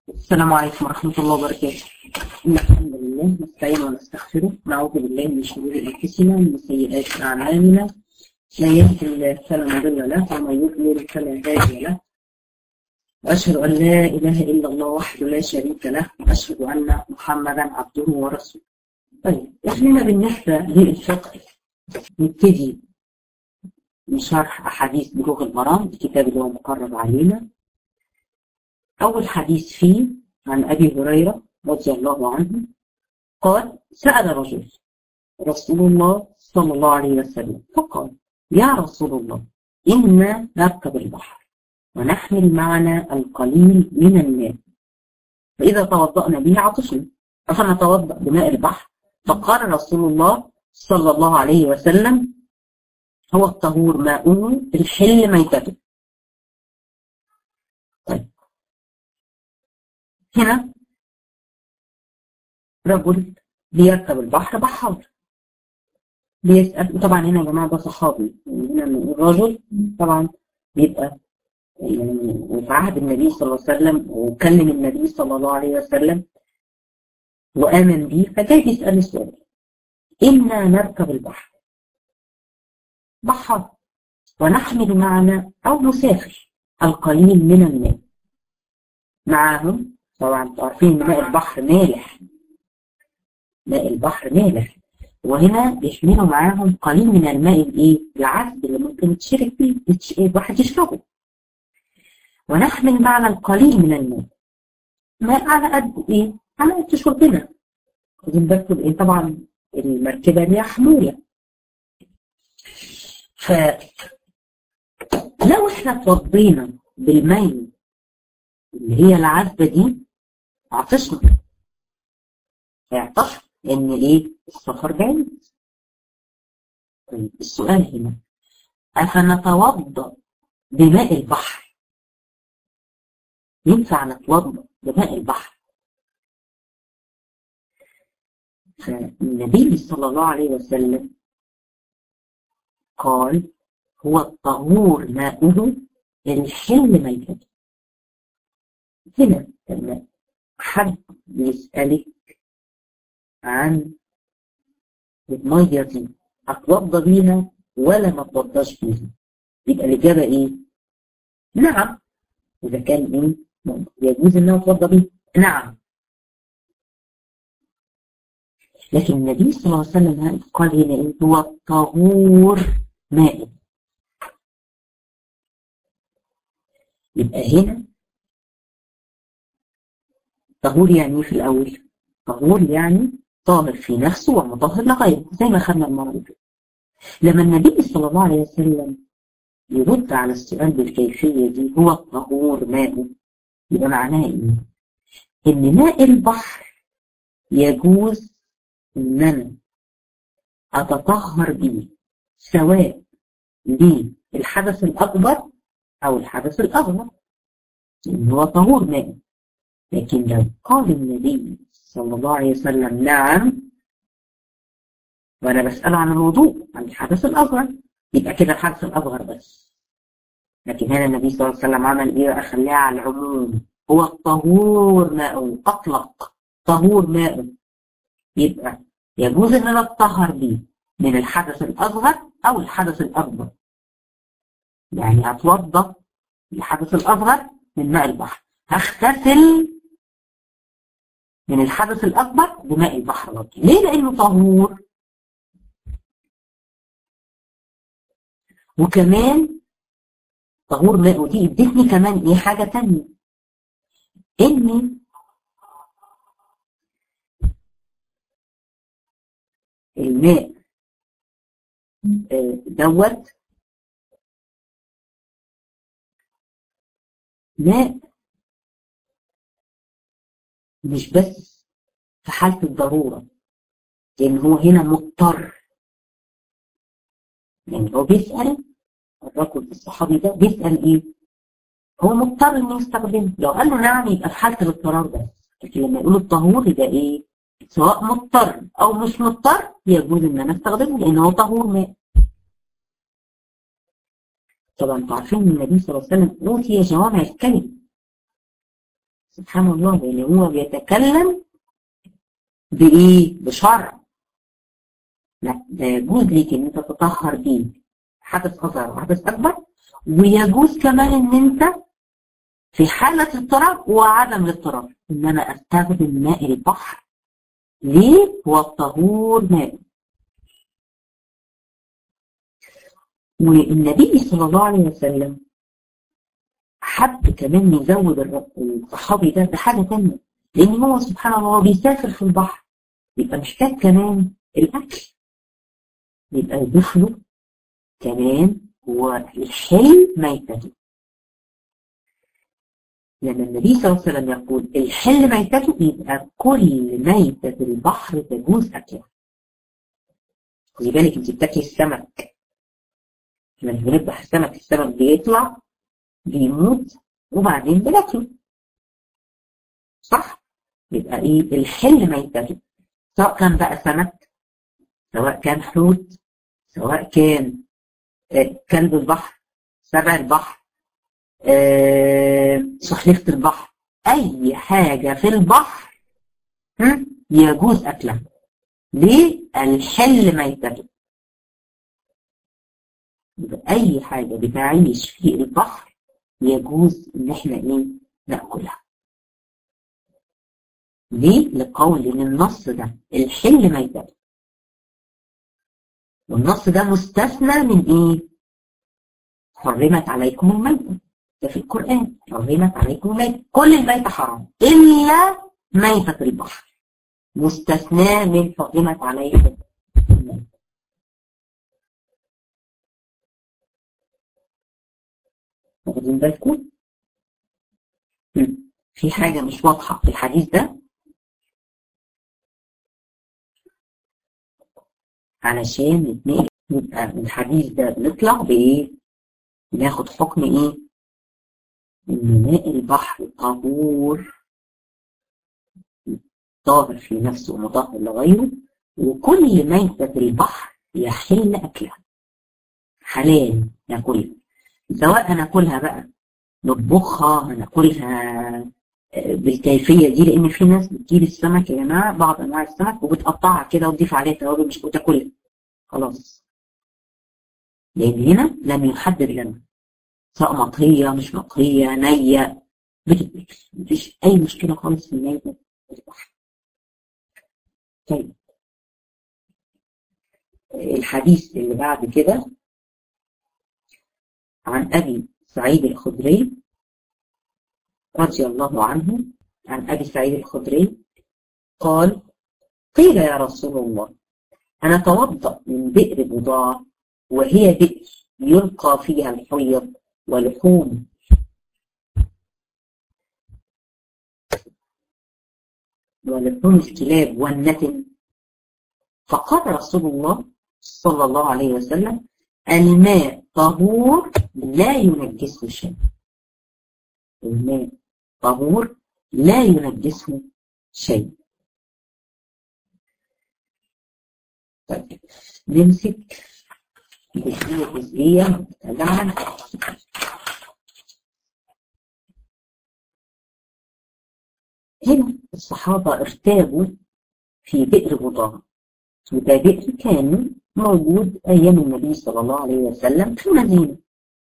السلام عليكم ورحمة الله وبركاته إن الحمد لله نستعين ونستغفره نعوذ بالله من شرور أنفسنا ومن سيئات أعمالنا من يهد الله فلا مضل له ومن يضلل فلا هادي له وأشهد أن لا إله إلا الله وحده لا شريك له وأشهد أن محمدا عبده ورسوله طيب إحنا بالنسبة للفقه نبتدي بشرح أحاديث بلوغ المرام الكتاب اللي هو مقرب علينا أول حديث فيه عن أبي هريرة رضي الله عنه قال سأل رجل رسول الله صلى الله عليه وسلم فقال يا رسول الله إنا نركب البحر ونحمل معنا القليل من الماء فإذا توضأنا به عطشنا أفنتوضأ بماء البحر فقال رسول الله صلى الله عليه وسلم هو الطهور ماؤه الحل ميتته طيب هنا رجل بيركب البحر بحار بيسأل طبعا هنا يا جماعة ده صحابي هنا الرجل طبعا بيبقى يعني في عهد النبي صلى الله عليه وسلم وكلم النبي صلى الله عليه وسلم وآمن به فجاي بيسأل السؤال إنا نركب البحر بحر ونحمل معنا أو نسافر القليل من الماء معهم طبعا عارفين ماء البحر مالح ماء البحر مالح وهنا بيحملوا معاهم قليل من الماء الايه العذب اللي ممكن يتشرب فيه الواحد يشربه ونحمل معنا القليل من الماء ماء على قد ايه على قد شربنا خدين بالكم ايه طبعا المركبه دي حموله ف لو احنا اتوضينا بالماء اللي هي العذبه دي عطشنا هيعطش لان ايه السفر بعيد طيب السؤال هنا افنتوضا بماء البحر ينفع نتوضا بماء البحر فالنبي صلى الله عليه وسلم قال هو الطهور ماؤه الحل ميتته هنا لما حد بيسألك عن المية دي أتوضى بيها ولا ما أتوضاش بيها يبقى الإجابة إيه؟ نعم إذا كان إيه؟ يجوز إن أنا أتوضى بيها نعم لكن النبي صلى الله عليه وسلم قال هنا إيه؟ هو الطهور ماء يبقى هنا طهور يعني في الأول طهور يعني طاهر في نفسه ومطهر لغيره زي ما خدنا المرة اللي لما النبي صلى الله عليه وسلم يرد على السؤال بالكيفية دي هو الطهور ماء يبقى معناه ايه؟ ان ماء البحر يجوز ان انا اتطهر به سواء بالحدث الاكبر او الحدث الاصغر لان هو طهور ماء لكن لو قال النبي صلى الله عليه وسلم نعم وانا بسأله عن الوضوء عن الحدث الاصغر يبقى كده الحدث الاصغر بس لكن هنا النبي صلى الله عليه وسلم عمل ايه بقى خليها على العموم هو الطهور ماء اطلق طهور ماء يبقى يجوز ان انا اتطهر بيه من الحدث الاصغر او الحدث الاكبر يعني هتوضا الحدث الاصغر من ماء البحر هغتسل من الحدث الأكبر بماء البحر برضه ليه؟ لأنه طهور وكمان طهور ماء ودي ادتني كمان ايه حاجة تانية ان الماء دوت ماء مش بس في حالة الضرورة لأن هو هنا مضطر يعني هو بيسأل الرجل الصحابي ده بيسأل إيه؟ هو مضطر إنه يستخدمه لو قال له نعم يبقى في حالة الاضطرار بس لكن لما يقول الطهور يبقى إيه؟ سواء مضطر أو مش مضطر يجوز إن أنا أستخدمه لأن هو طهور ماء طبعا انتوا عارفين ان النبي صلى الله عليه وسلم اوتي جوامع الكلم سبحان الله لان هو بيتكلم بايه بشرع لا ده يجوز ليك ان انت تطهر بيه حدث اصغر وحدث اكبر ويجوز كمان ان انت في حالة اضطراب وعدم الاضطراب ان انا استخدم ماء البحر ليه؟ هو الطهور ماء والنبي صلى الله عليه وسلم حب كمان يزود الصحابي ده بحاجة تانية لأن هو سبحان الله بيسافر في البحر يبقى محتاج كمان الأكل يبقى يضيف له كمان هو الحل ميتته لما النبي صلى الله عليه وسلم يقول الحل ميتته يبقى كل ميتة البحر تجوز أكلها خدي بالك انت بتاكلي السمك لما بنذبح السمك السمك بيطلع بيموت وبعدين بناكله صح؟ يبقى ايه الحل ميتته سواء كان بقى سمك سواء كان حوت سواء كان كلب البحر سبع البحر سحلفة البحر أي حاجة في البحر يجوز أكلها ليه؟ الحل ميتته أي حاجة بتعيش في البحر يجوز إن إحنا إيه ناكلها ليه؟ لقول إن النص ده الحل ميتته والنص ده مستثنى من إيه؟ حرمت عليكم الميتة ده في القرآن حرمت عليكم الميتة كل الميتة حرام إلا ميتة البحر مستثنى من حرمت عليكم الميتة واخدين بالكم؟ في حاجة مش واضحة في الحديث ده علشان نتنقل يبقى الحديث ده بنطلع بإيه؟ ناخد حكم إيه؟ إن ماء البحر طهور طاهر في نفسه ومطهر لغيره وكل ميتة البحر يحل أكلها حلال ناكلها سواء هناكلها بقى نطبخها هناكلها بالكيفية دي لأن في ناس بتجيب السمك يا جماعة بعض أنواع السمك وبتقطعها كده وتضيف عليها توابل مش وتاكلها خلاص لأن هنا لم يحدد لنا سواء مطهية مش مطهية نية بتتاكل مفيش أي مشكلة خالص في النية البحر طيب الحديث اللي بعد كده عن أبي سعيد الخدري رضي الله عنه عن أبي سعيد الخدري قال قيل يا رسول الله أنا توضأ من بئر بضاعة وهي بئر يلقى فيها الحيض ولحوم ولحوم الكلاب والنتن فقال رسول الله صلى الله عليه وسلم الماء طهور لا ينجسه شيء الماء طهور لا ينجسه شيء طيب نمسك جزئية جزئية نتكلم عنها هنا الصحابة ارتابوا في بئر بضاعة وده بئر كان موجود أيام النبي صلى الله عليه وسلم في المدينة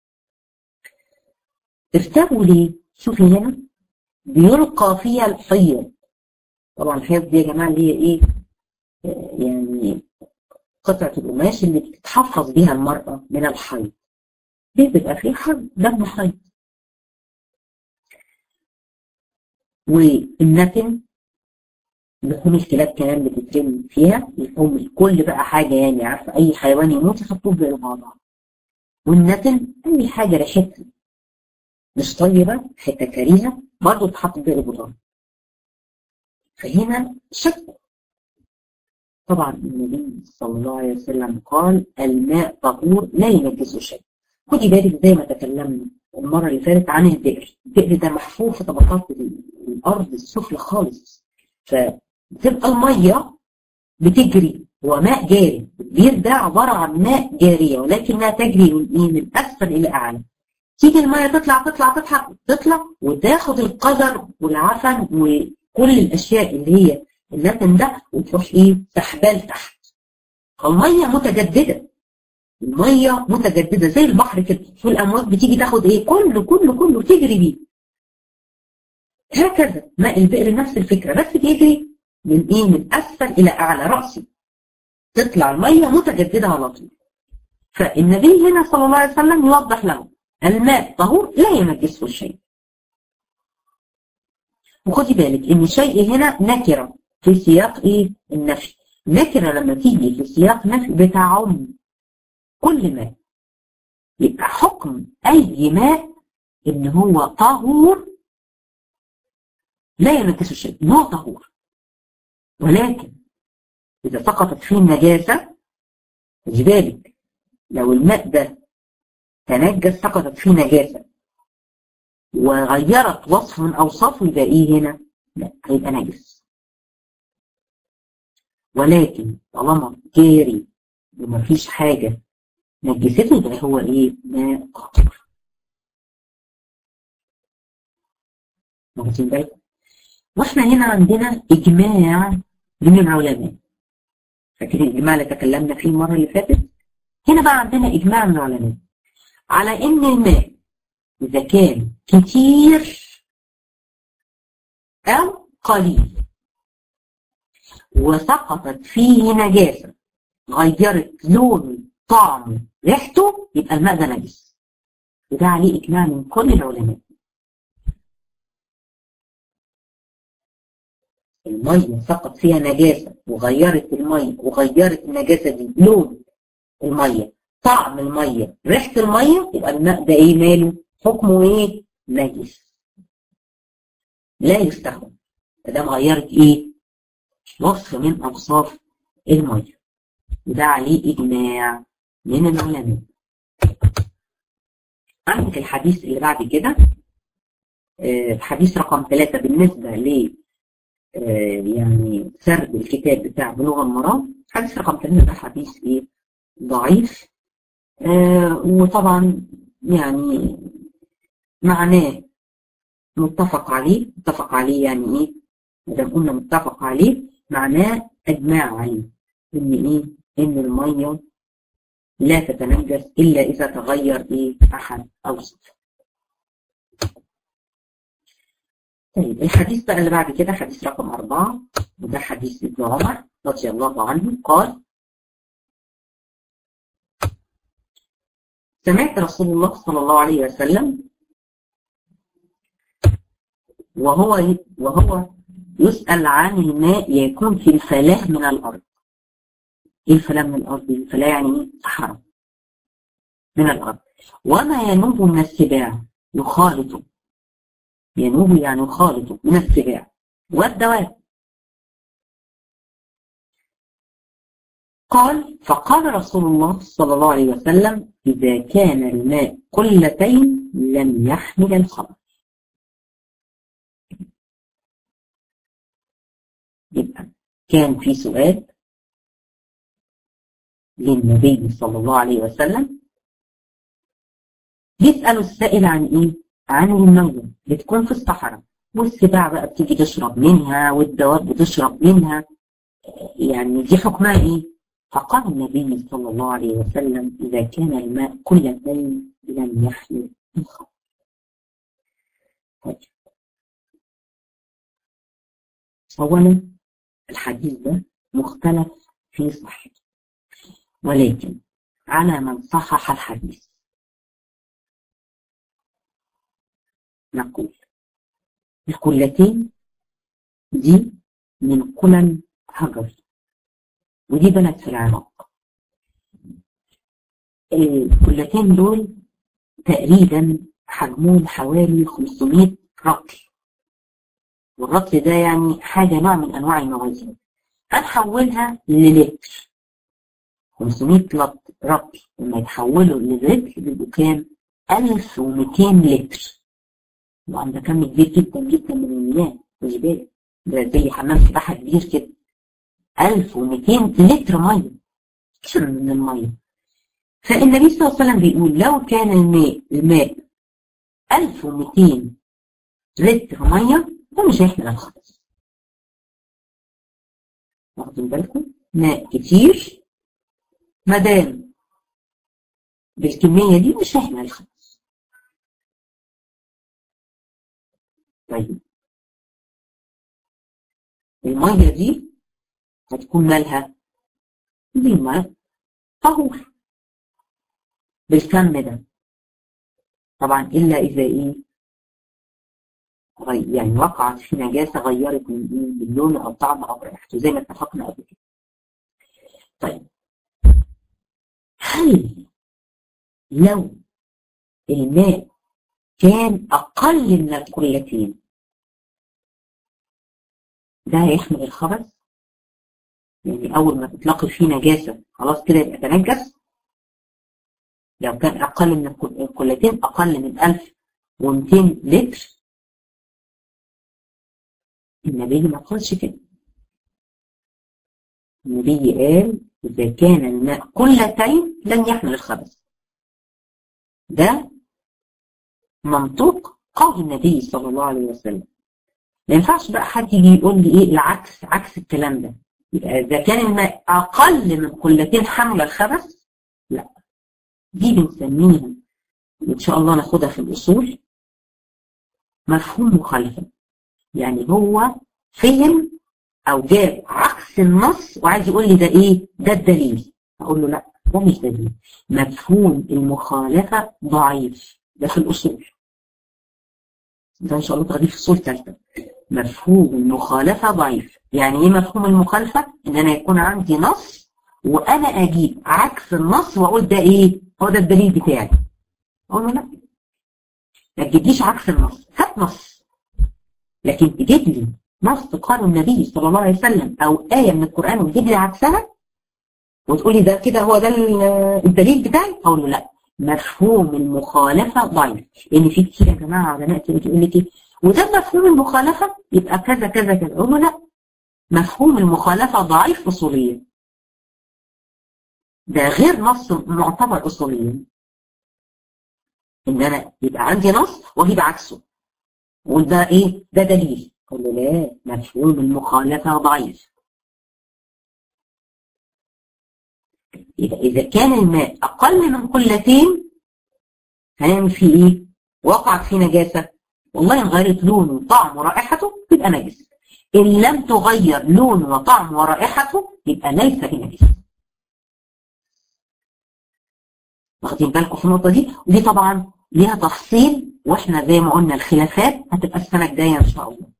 ارتابوا ليه؟ شوفي هنا بيلقى فيها الحيض طبعا الحيض دي يا جماعة اللي هي ايه؟ يعني قطعة القماش اللي بتتحفظ بيها المرأة من الحيض بيبقى فيه حيض دم حيض والنتن لحوم الكلاب كمان بتترمي فيها لحوم كل بقى حاجة يعني عارفة أي حيوان يموت يحطوه في بعضها والنتن أي حاجة ريحتها مش طيبة حتة كريهة برضه تتحط في البطان فهنا شك طبعا النبي صلى الله عليه وسلم قال الماء طهور لا ينجسه شيء خدي بالك زي ما تكلمنا المرة اللي فاتت عن البئر البئر ده محفور في طبقات الأرض السفلى خالص فتبقى المية بتجري هو ماء جاري البير ده عبارة عن ماء جارية ولكنها تجري من إيه من أسفل إلى أعلى تيجي الميه تطلع تطلع تطلع تطلع وتاخد القذر والعفن وكل الاشياء اللي هي اللبن ده وتروح ايه سحباه لتحت فالميه متجدده الميه متجدده زي البحر كده والامواج بتيجي تاخد ايه كله كله كله تجري بيه هكذا ماء البئر نفس الفكره بس بيجري من ايه من اسفل الى اعلى راسي تطلع الميه متجدده على طول فالنبي هنا صلى الله عليه وسلم يوضح له الماء طهور لا ينجسه شيء وخدي بالك ان شيء هنا نكره في سياق ايه النفي نكره لما تيجي في سياق نفي بتعم كل ماء يبقى حكم اي ماء ان هو طهور لا ينجسه شيء هو طهور ولكن اذا سقطت فيه النجاسه خدي بالك لو الماء ده تنجس سقطت فيه نجاسة وغيرت وصف من أوصافه يبقى إيه هنا؟ لا هيبقى نجس ولكن طالما جاري ومفيش حاجة نجسته يبقى هو إيه؟ ماء طاهر واخدين بالكم؟ واحنا هنا عندنا إجماع من العلماء فاكرين الإجماع اللي تكلمنا فيه المرة اللي فاتت؟ هنا بقى عندنا إجماع من العلماء على إن الماء إذا كان كتير أو قليل وسقطت فيه نجاسة غيرت لونه طعمه ريحته يبقى الماء ده نجس وده عليه إجماع من كل العلماء المية سقط فيها نجاسة وغيرت المية وغيرت النجاسة دي لون المية طعم المية ريحة المية يبقى الماء ده ايه ماله حكمه ايه نجس لا يستخدم ده غيرت ايه وصف من اوصاف المية وده عليه اجماع من العلماء عندك الحديث اللي بعد كده الحديث رقم ثلاثة بالنسبة ل يعني سرد الكتاب بتاع بلوغ المرام حديث رقم ثلاثة ده حديث ايه ضعيف آه وطبعا يعني معناه متفق عليه متفق عليه يعني ايه اذا قلنا متفق عليه معناه اجماع عليه ان ايه ان الميه لا تتنجس الا اذا تغير ايه احد اوصاف طيب الحديث بقى اللي بعد كده حديث رقم أربعة وده حديث ابن عمر رضي الله عنه قال سمعت رسول الله صلى الله عليه وسلم وهو وهو يسأل عن الماء يكون في الفلاة من الأرض إيه الفلاة من الأرض؟ الفلاة يعني صحراء من الأرض وما ينوب من السباع يخالط ينوب يعني يخالط من السباع والدواب قال فقال رسول الله صلى الله عليه وسلم إذا كان الماء قلتين لم يحمل الخبر يبقى كان في سؤال للنبي صلى الله عليه وسلم يسأل السائل عن إيه؟ عن المية بتكون في الصحراء والسباع بقى بتيجي تشرب منها والدواب بتشرب منها يعني دي حكمها إيه؟ فقال النبي صلى الله عليه وسلم إذا كان الماء قلتين لم يحمل الخمر طيب أولا الحديث ده مختلف في صحته ولكن على من صحح الحديث نقول القلتين دي من قلل هجر ودي بلد في العراق الكلتين دول تقريبا حجمهم حوالي 500 رطل والرطل ده يعني حاجة نوع من أنواع الموازين هنحولها للتر 500 رطل لما يتحولوا للتر بيبقوا كام؟ 1200 لتر طبعا ده كم كبير جدا جدا من المياه خدي بالك ده زي حمام سباحة كبير كده 1200 لتر ميه كتير من الميه فالنبي صلى الله عليه وسلم بيقول لو كان الماء الماء 1200 لتر ميه ده مش هيحمل الخبز واخدين بالكم ماء كتير ما دام بالكميه دي مش هيحمل الخبز طيب الميه دي هتكون مالها دي ماء طهور بالكم ده طبعا الا اذا ايه يعني وقعت في نجاسه غيرت من ايه من لونه او طعمه او ريحته زي ما اتفقنا قبل كده طيب هل لو الماء كان اقل من القلتين ده هيحمل الخبث يعني اول ما تتلاقي فيه نجاسه خلاص كده يبقى تنجس لو كان اقل من القلتين اقل من 1200 لتر النبي ما قالش كده النبي قال إذا كان الماء قلتين لن يحمل الخبث ده منطوق قول النبي صلى الله عليه وسلم ما ينفعش بقى حد يجي يقول لي ايه العكس عكس الكلام ده يبقى اذا كان الماء اقل من قلتين حمل الخبث لا دي بنسميها ان شاء الله ناخدها في الاصول مفهوم مخالفه يعني هو فهم او جاب عكس النص وعايز يقول لي ده ايه ده الدليل اقول له لا ده مش دليل مفهوم المخالفه ضعيف ده في الاصول ده ان شاء الله تاخديه في اصول ثالثه مفهوم المخالفه ضعيف يعني ايه مفهوم المخالفه ان انا يكون عندي نص وانا اجيب عكس النص واقول ده ايه هو ده الدليل بتاعي اقول له لا ما تجيبليش عكس النص هات نص لكن تجيب لي نص قاله النبي صلى الله عليه وسلم او ايه من القران وتجيب لي عكسها وتقولي ده كده هو ده الدليل بتاعي اقول له لا مفهوم المخالفه ضعيف لان في كتير يا جماعه علماء تيجي تقول لك ايه وده مفهوم المخالفه يبقى كذا كذا كذا اقول له لا مفهوم المخالفه ضعيف اصوليا ده غير نص معتبر اصوليا ان انا يبقى عندي نص واجيب عكسه وده ايه ده دليل اقول له لا مفهوم المخالفه ضعيف يبقى اذا كان الماء اقل من قلتين هنعمل فيه ايه وقعت فيه نجاسه والله ان غيرت لونه وطعمه ورائحته يبقى نجس ان لم تغير لونه وطعمه ورائحته يبقى ليس بنجس واخدين بالكم في النقطه دي ودي طبعا ليها تفصيل واحنا زي ما قلنا الخلافات هتبقى السنه الجايه ان شاء الله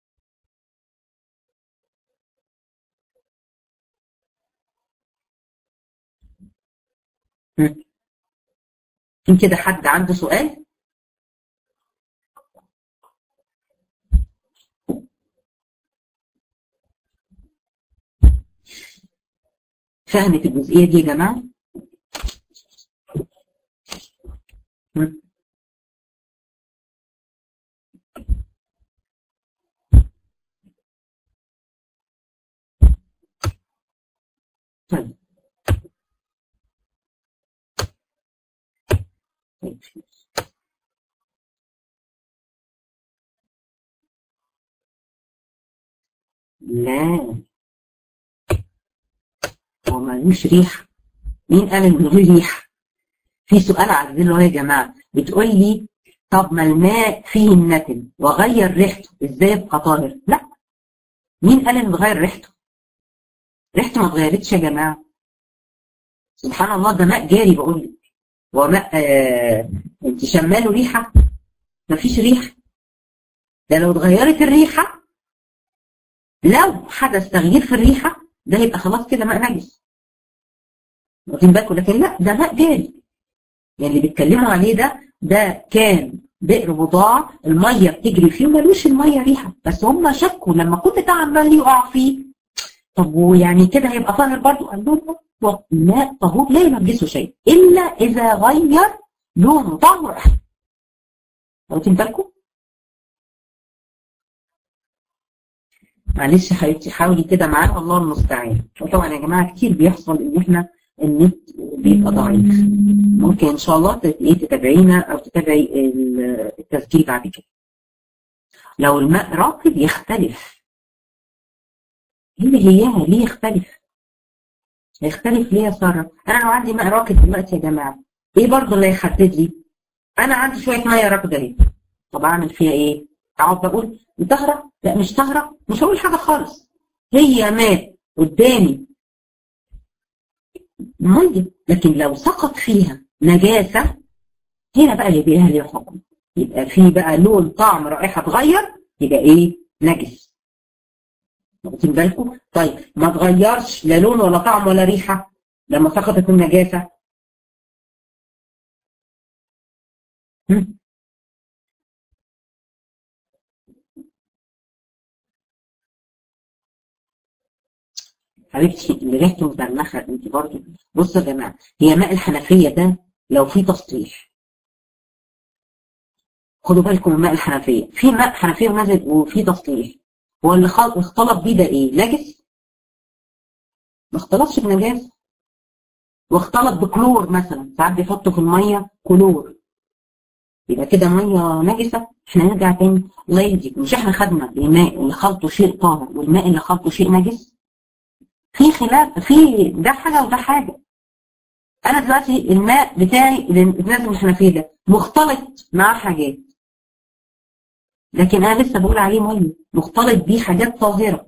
في كده حد عنده سؤال فهمت الجزئيه دي يا جماعه طيب لا هو ملوش ريحة مين قال ان له ريحة في سؤال عايزينه يا جماعة بتقول لي طب ما الماء فيه النتن وغير ريحته ازاي يبقى طاهر لا مين قال انه غير ريحته ريحته ما اتغيرتش يا جماعة سبحان الله ده ماء جاري بقول لك وماء آه انت شماله ريحة مفيش ريحة ده لو اتغيرت الريحة لو حدث تغيير في الريحة ده يبقى خلاص كده ماء نجس واخدين بالكم لكن لا ده ماء جاري يعني اللي بيتكلموا عليه ده ده كان بئر بضاعة المية بتجري فيه ومالوش المية ريحة بس هم شكوا لما كنت ده عمال يقع فيه طب ويعني كده هيبقى طاهر برضه قال لهم الماء طهور لا ينجسه شيء الا اذا غير لونه طعمه ريحته واخدين بالكم؟ معلش حبيبتي حاولي كده معانا الله المستعان وطبعا يا جماعه كتير بيحصل ان احنا النت بيبقى ضعيف ممكن ان شاء الله ايه تتابعينا او تتابعي التسجيل بعد كده لو الماء راكد يختلف اللي هيها ليه يختلف يختلف ليه يا ساره انا لو عندي ماء راكد دلوقتي يا جماعه ايه برضه اللي هيحدد لي انا عندي شويه ميه راكده اهي طب اعمل فيها ايه اقعد بقول تهرب لا مش تهرب مش هقول حاجه خالص هي ماء قدامي ميه لكن لو سقط فيها نجاسه هنا بقى اللي بيها ليه حكم يبقى في بقى لون طعم رائحه اتغير يبقى ايه نجس واخدين بالكم طيب ما اتغيرش لا لون ولا طعم ولا ريحه لما سقطت النجاسه حبيبتي اللي ريحته مزرنخه انت برضه بصوا يا جماعه هي ماء الحنفيه ده لو في تسطيح خدوا بالكم من ماء الحنفيه في ماء حنفيه ونزل وفي تسطيح هو اللي اختلط بيه ده ايه؟ نجس؟ ما اختلطش بنجاسه واختلط بكلور مثلا ساعات بيحطوا في الميه كلور يبقى كده ميه نجسه احنا نرجع تاني الله يهديك مش احنا خدنا الماء اللي خلطه شيء طاهر والماء اللي خلطه شيء نجس في خلاف في ده حاجه وده حاجه انا دلوقتي الماء بتاعي اللي نازل من الحنفيه ده مختلط مع حاجات لكن انا لسه بقول عليه ميه مختلط بيه حاجات طاهره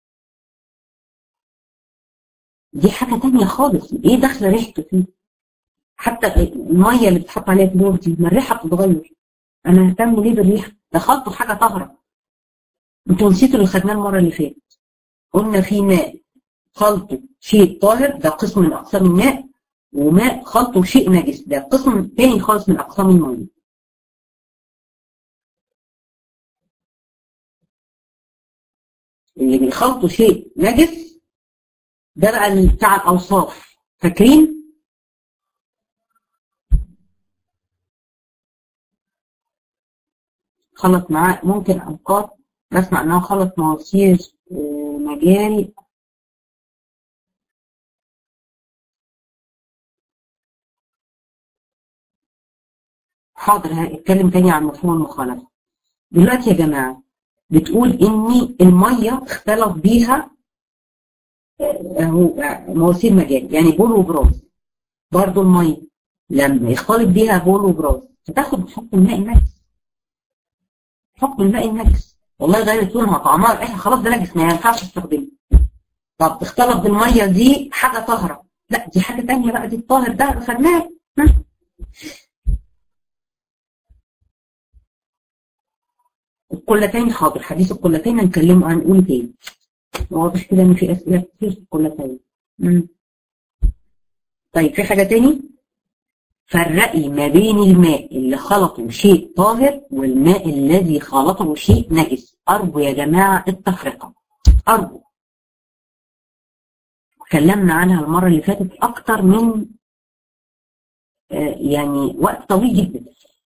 دي حاجه تانية خالص ايه دخل ريحته فيه حتى الميه اللي بتحط عليها كلور دي ما الريحه بتتغير انا اهتم ليه بالريحه دخلته في حاجه طاهره انتوا نسيتوا اللي خدناه المره اللي فاتت قلنا في ماء خلطه شيء طاهر ده قسم من اقسام الماء وماء خلطه شيء نجس ده قسم تاني خالص من اقسام الميه اللي بيخلطوا شيء نجس ده بقى اللي بتاع الاوصاف فاكرين خلط معاه ممكن اوقات بسمع انه خلط مواسير مجاري حاضر هنتكلم تاني عن مفهوم المخالفة دلوقتي يا جماعة بتقول ان المية اختلط بيها مواسير مجاري يعني بول وبراز برضو المية لما يختلط بيها بول وبراز هتاخد حكم الماء النجس حكم الماء النجس والله غيرت لونها طعمها رائحة خلاص ده نجس ما ينفعش استخدمه طب اختلط بالمية دي حاجة طاهرة لا دي حاجة تانية بقى دي الطاهر ده خدناه القلتين حاضر حديث القلتين هنكلمه هنقول تاني واضح كده ان في اسئله كتير في القلتين طيب في حاجه تاني فرقي ما بين الماء اللي خلطه شيء طاهر والماء الذي خلطه شيء نجس ارجو يا جماعه التفرقه ارجو اتكلمنا عنها المره اللي فاتت اكتر من آه يعني وقت طويل جدا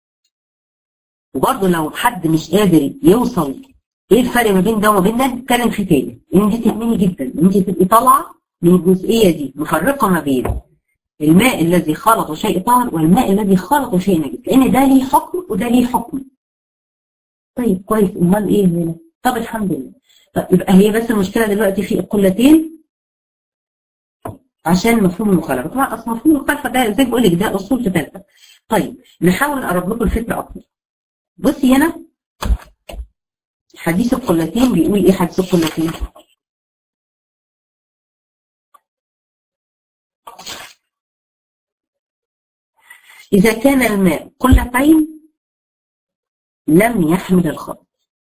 وبرضه لو حد مش قادر يوصل ايه الفرق ما بين ده وما بين ده نتكلم فيه تاني ان دي تهمني جدا ان انت تبقي طالعه من الجزئيه دي مفرقه ما بين الماء الذي خلط شيء طاهر والماء الذي خلط شيء نجس لان ده ليه حكم وده ليه حكم طيب كويس امال ايه هنا طب الحمد لله طب يبقى هي بس المشكله دلوقتي في القلتين عشان مفهوم المخالفه طبعا اصل مفهوم المخالفه ده زي ما بقول لك ده اصول في ثالثه طيب نحاول نقرب لكم الفكره اكتر بصي هنا حديث القلتين بيقول ايه حديث القلتين إذا كان الماء قلتين لم يحمل الخط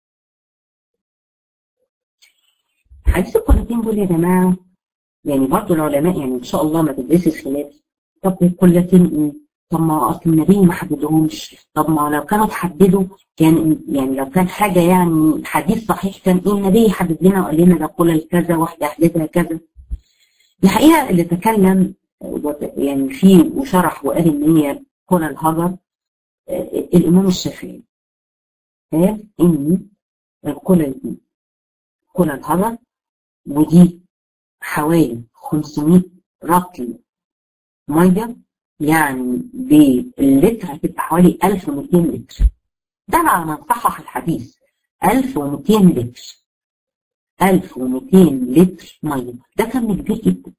حديث القلتين دول يا جماعة يعني برضه العلماء يعني إن شاء الله ما تدرسش خلاف طب القلتين إيه؟ طب ما اصل النبي ما حددهمش طب ما لو كانوا تحددوا كان يعني لو كان حاجه يعني حديث صحيح كان ايه النبي حدد لنا وقال لنا ده قول كذا واحده احدثها كذا الحقيقه اللي تكلم يعني فيه وشرح وقال ان هي قول الهجر الامام الشافعي قال ان القول دي قول الهجر ودي حوالي 500 رطل ميه يعني باللتر هتبقى حوالي 1200 لتر ده على ما نصحح الحديث 1200 لتر 1200 لتر ميه ده كم كبير جدا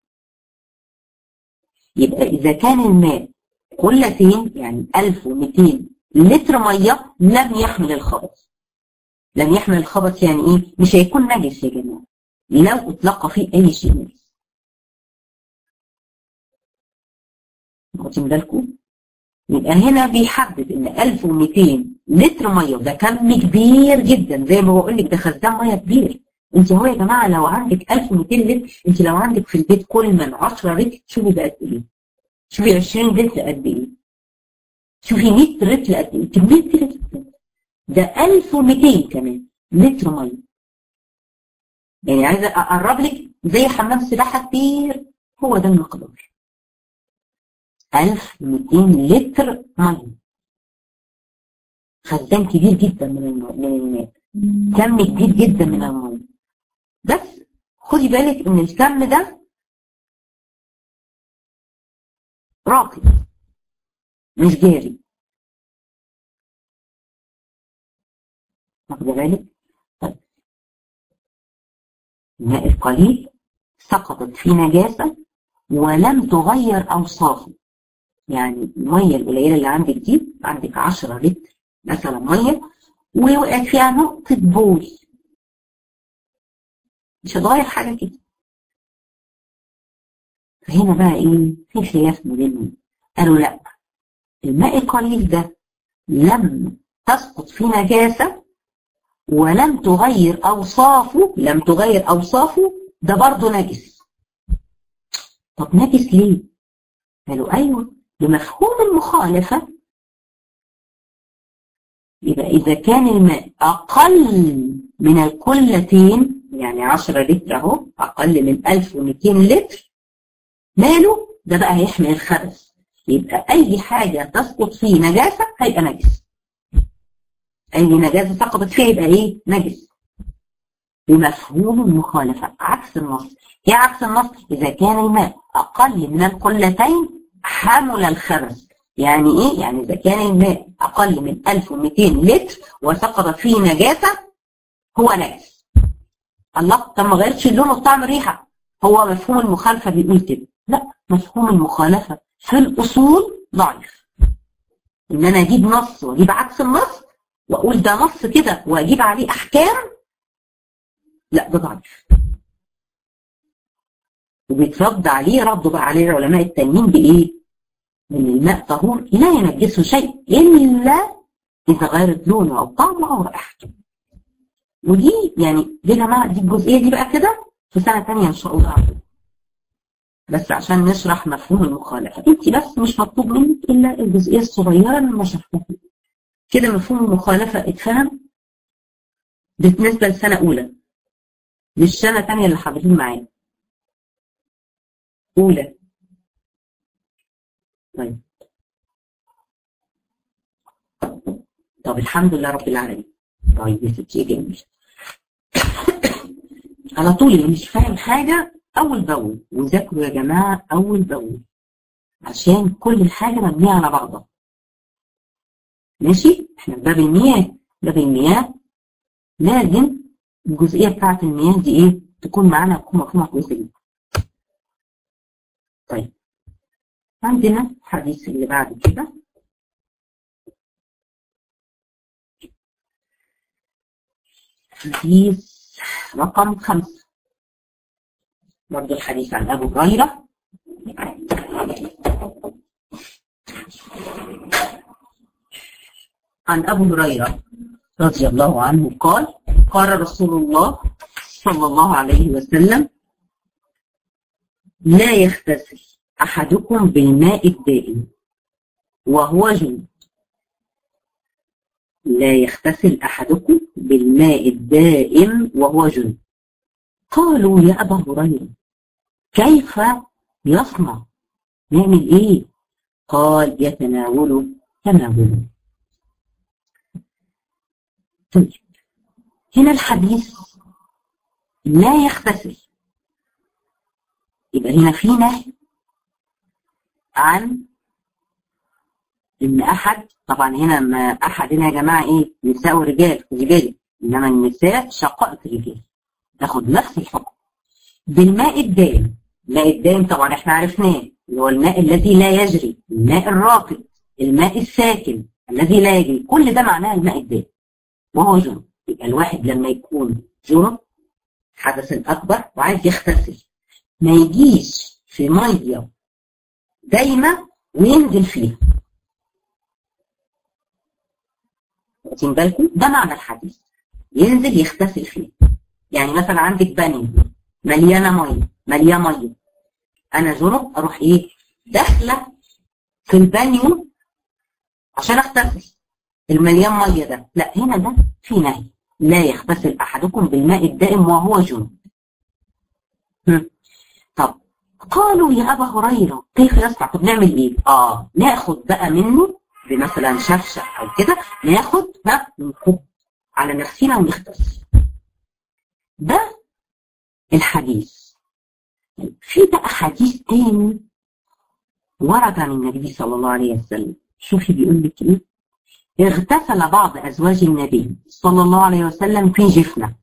يبقى اذا كان الماء قلتين يعني 1200 لتر ميه لم يحمل الخبث لم يحمل الخبث يعني ايه مش هيكون نجس يا جماعه لو اطلق فيه اي شيء نجس واخدين بالكم يبقى هنا بيحدد ان 1200 لتر ميه ده كم كبير جدا زي ما بقول لك ده خزان ميه كبير انت هو يا جماعه لو عندك 1200 لتر انت لو عندك في البيت كل من 10 لتر شوفي بقى قد ايه شوفي 20 لتر قد ايه شوفي 100 لتر قد ايه كميه كتيره جدا ده 1200 كمان لتر ميه يعني عايزه اقرب لك زي حمام سباحه كبير هو ده المقدار 1200 لتر ميه خزان كبير جدا من الماء من الماء كم كبير جدا من الميه بس خدي بالك ان الكم ده راكد مش جاري واخده بالك طيب الماء القليل سقطت فيه نجاسة ولم تغير أوصافه يعني المية القليلة اللي عندك دي عندك 10 لتر مثلا مية ووقعت فيها نقطة بول مش هتغير حاجة كده فهنا بقى ايه في خلاف ما بينهم قالوا لا الماء القليل ده لم تسقط فيه نجاسة ولم تغير أوصافه لم تغير أوصافه ده برضه نجس طب نجس ليه؟ قالوا أيوه بمفهوم المخالفة يبقى إذا كان الماء أقل من القلتين يعني 10 لتر أهو أقل من 1200 لتر ماله ده بقى هيحمل الخبث يبقى أي حاجة تسقط فيه نجاسة هيبقى نجس أي نجاسة سقطت فيه يبقى إيه؟ نجس بمفهوم المخالفة عكس النص ايه عكس النص إذا كان الماء أقل من القلتين حمل الخبث يعني ايه يعني اذا كان الماء اقل من 1200 لتر وسقط فيه نجاسه هو نجس الله طب ما غيرتش اللون وطعم الريحه هو مفهوم المخالفه بيقول كده لا مفهوم المخالفه في الاصول ضعيف ان انا اجيب نص واجيب عكس النص واقول ده نص كده واجيب عليه احكام لا ده ضعيف وبيترد عليه ردوا بقى عليه العلماء التانيين بايه؟ ان الماء طهور لا ينجسه شيء الا اذا غيرت لونه او طعمه او رائحته ودي يعني دي يا جماعه دي الجزئيه دي بقى كده في سنه ثانيه ان شاء الله بس عشان نشرح مفهوم المخالفه انت بس مش مطلوب منك الا الجزئيه الصغيره اللي ما شرحتها كده مفهوم المخالفه اتفهم بالنسبه لسنه اولى مش سنه ثانيه اللي حاضرين معانا اولى طيب طب الحمد لله رب العالمين طيب يا ستي جميل على طول اللي مش فاهم حاجة أول بأول وذاكروا يا جماعة أول بأول عشان كل الحاجة مبنية على بعضها ماشي احنا باب المياه باب المياه لازم الجزئية بتاعت المياه دي ايه تكون معانا تكون مفهومة كويسة جدا طيب عندنا الحديث اللي بعد كده حديث رقم خمسة برضه الحديث عن أبو هريرة عن أبو هريرة رضي الله عنه قال قال رسول الله صلى الله عليه وسلم لا يغتسل أحدكم بالماء الدائم وهو جنب لا يغتسل أحدكم بالماء الدائم وهو جنب قالوا يا أبا هريرة كيف يصنع يعمل إيه قال يتناول تناول طيب هنا الحديث لا يغتسل يبقى هنا في نهي عن ان احد طبعا هنا ما احد هنا يا جماعه ايه نساء ورجال خدي بالك انما النساء شقائق الرجال تاخد نفس الحكم بالماء الدائم الماء الدائم طبعا احنا عرفناه اللي هو الماء الذي لا يجري الماء الراكد الماء الساكن الذي لا يجري كل ده معناه الماء الدائم وهو جنب يبقى الواحد لما يكون جنب حدث اكبر وعايز يغتسل ما يجيش في ميه دايمه وينزل فيها واخدين بالكم ده معنى الحديث ينزل يغتسل فيه يعني مثلا عندك بانيو مليانه ميه مليانه ميه انا جنب اروح ايه داخله في البانيو عشان اغتسل المليان ميه ده لا هنا ده في نهي لا يغتسل احدكم بالماء الدائم وهو جنب طب قالوا يا ابا هريره كيف يصنع طب نعمل ايه اه ناخد بقى منه بمثلا شفشه او كده ناخد ها نكب على نفسنا ونغتسل ده الحديث في بقى حديث تاني ورد عن النبي صلى الله عليه وسلم شوفي بيقول لك ايه اغتسل بعض ازواج النبي صلى الله عليه وسلم في جفنه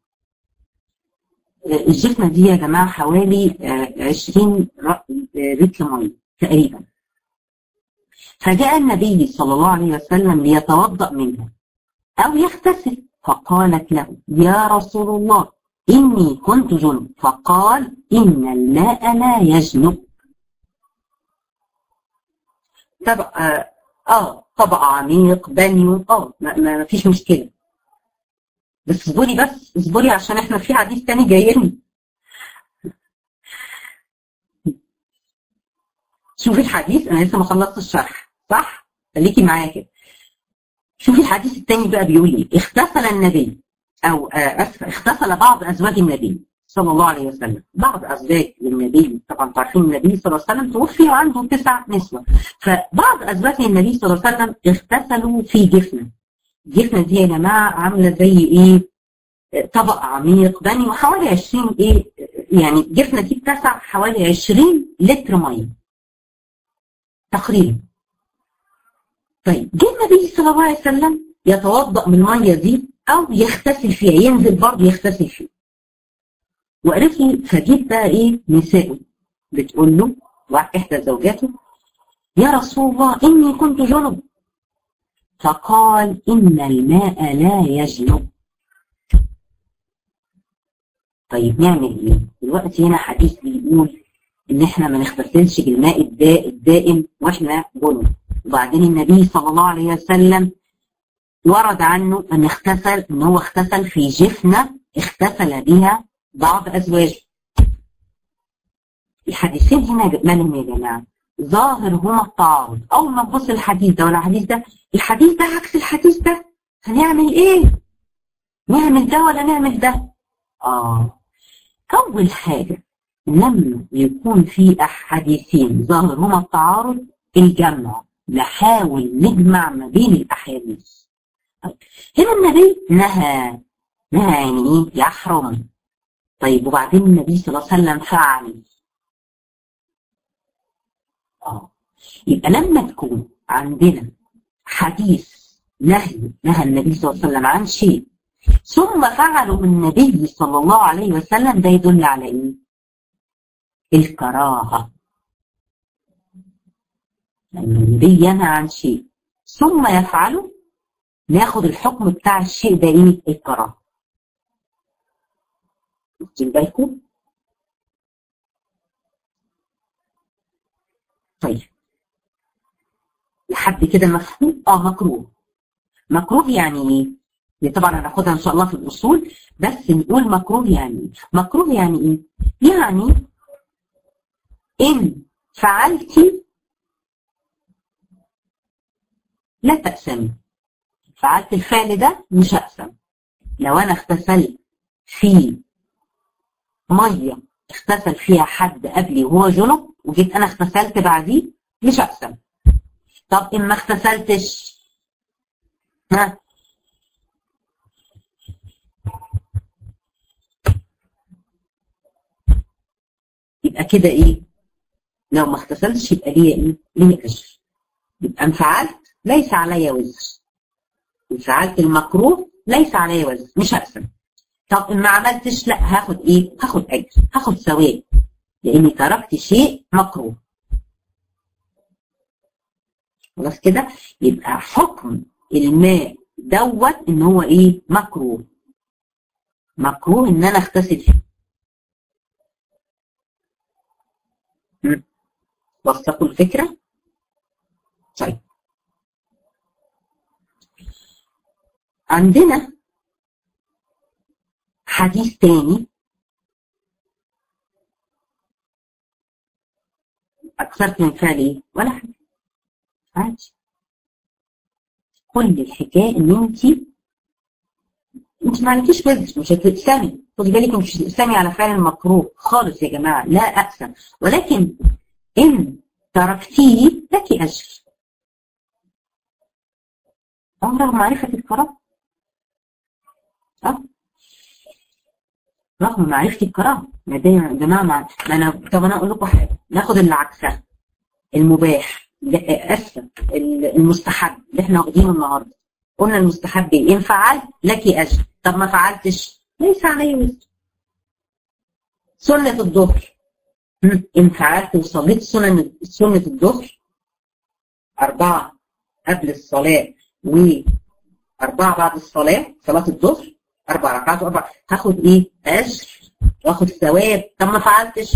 الجفنه دي يا جماعه حوالي 20 لتر ميه تقريبا فجاء النبي صلى الله عليه وسلم ليتوضا منها او يغتسل فقالت له يا رسول الله إني كنت جنب فقال إن الماء لا يجنب طبق آه, آه طبق عميق بانيو آه ما, ما فيش مشكلة بس اصبري بس اصبري عشان احنا في حديث تاني جاي لنا شوفي الحديث انا لسه ما خلصت الشرح صح؟ خليكي معايا كده شوفي الحديث التاني بقى بيقول ايه اغتسل النبي او اسف اغتسل بعض ازواج النبي صلى الله عليه وسلم بعض ازواج النبي طبعا عارفين النبي صلى الله عليه وسلم توفي وعنده تسع نسوه فبعض ازواج النبي صلى الله عليه وسلم اغتسلوا في جفنه الجفنه دي يا جماعه عامله زي ايه طبق عميق بني وحوالي 20 ايه يعني الجفنه دي بتسع حوالي 20 لتر ميه تقريبا طيب جه النبي صلى الله عليه وسلم يتوضا من الميه دي او يغتسل فيها ينزل برضه يغتسل فيها وقالت لي فجيت بقى ايه نسائه بتقول له احدى زوجاته يا رسول الله اني كنت جنب فقال ان الماء لا يجنب طيب نعمل ايه دلوقتي هنا حديث بيقول ان احنا ما نغتسلش بالماء الدائم واحنا جنب وبعدين النبي صلى الله عليه وسلم ورد عنه ان اغتسل ان هو اغتسل في جفنه اغتسل بها بعض ازواجه. الحديثين هنا مالهم يا جماعه؟ ظاهر هما التعارض، اول ما تبص الحديث ده ولا الحديث ده، الحديث ده عكس الحديث ده، هنعمل ايه؟ نعمل ده ولا نعمل ده؟ اه اول حاجه لما يكون في حديثين ظاهر هما التعارض الجمع نحاول نجمع ما بين الاحاديث هنا النبي نهى نهى يعني ايه يحرم طيب وبعدين النبي صلى الله عليه وسلم فعل اه يبقى لما تكون عندنا حديث نهي نهى النبي صلى الله عليه وسلم عن شيء ثم فعله النبي صلى الله عليه وسلم ده يدل على ايه؟ الكراهه لما النبي ينهى عن شيء ثم يفعله ناخد الحكم بتاع الشيء ده ايه الكراهه واخدين بالكم طيب لحد كده مفهوم اه مكروه مكروه يعني ايه طبعا هناخدها ان شاء الله في الاصول بس نقول مكروه يعني ايه مكروه يعني ايه يعني ان فعلتي لا تأسمي فعلت الفعل ده مش هأسم لو أنا اغتسلت في مية اغتسل فيها حد قبلي وهو جنب وجيت أنا اغتسلت بعديه مش هأسم طب إن ما اغتسلتش ها يبقى كده إيه لو ما اغتسلتش يبقى ليا ايه؟ ليا اجر يبقى ان فعلت ليس علي وزر ان فعلت المكروه ليس علي وزر مش هقسم طب ان ما عملتش لا هاخد ايه؟ هاخد اجر هاخد ثواب لاني تركت شيء مكروه خلاص كده يبقى حكم الماء دوت ان هو ايه مكروه مكروه ان انا اغتسل فيه وصلكوا الفكره طيب عندنا حديث تاني أكثرت من فعل إيه؟ ولا حاجة عادي كل الحكاية إن أنت أنت ما عليكيش وزر مش هتقسمي خدي بالك مش هتقسمي على فعل المكروه خالص يا جماعة لا أقسم ولكن إن تركتيه لك أجر أه رغم معرفة الكرامة أه رغم معرفتي الكرامة ما ده يا جماعة ما أنا طب أنا أقول لكم حاجة ناخد اللي عكسها المباح اسفه المستحب اللي احنا واخدينه النهارده قلنا المستحب ايه ان فعلت لك اجر طب ما فعلتش ليس علي وزر سنه الظهر ان فعلت وصليت سنن سنه الظهر اربعه قبل الصلاه واربعه بعد الصلاه صلاه الظهر اربع ركعات واربع هاخد ايه اجر واخد ثواب طب ما فعلتش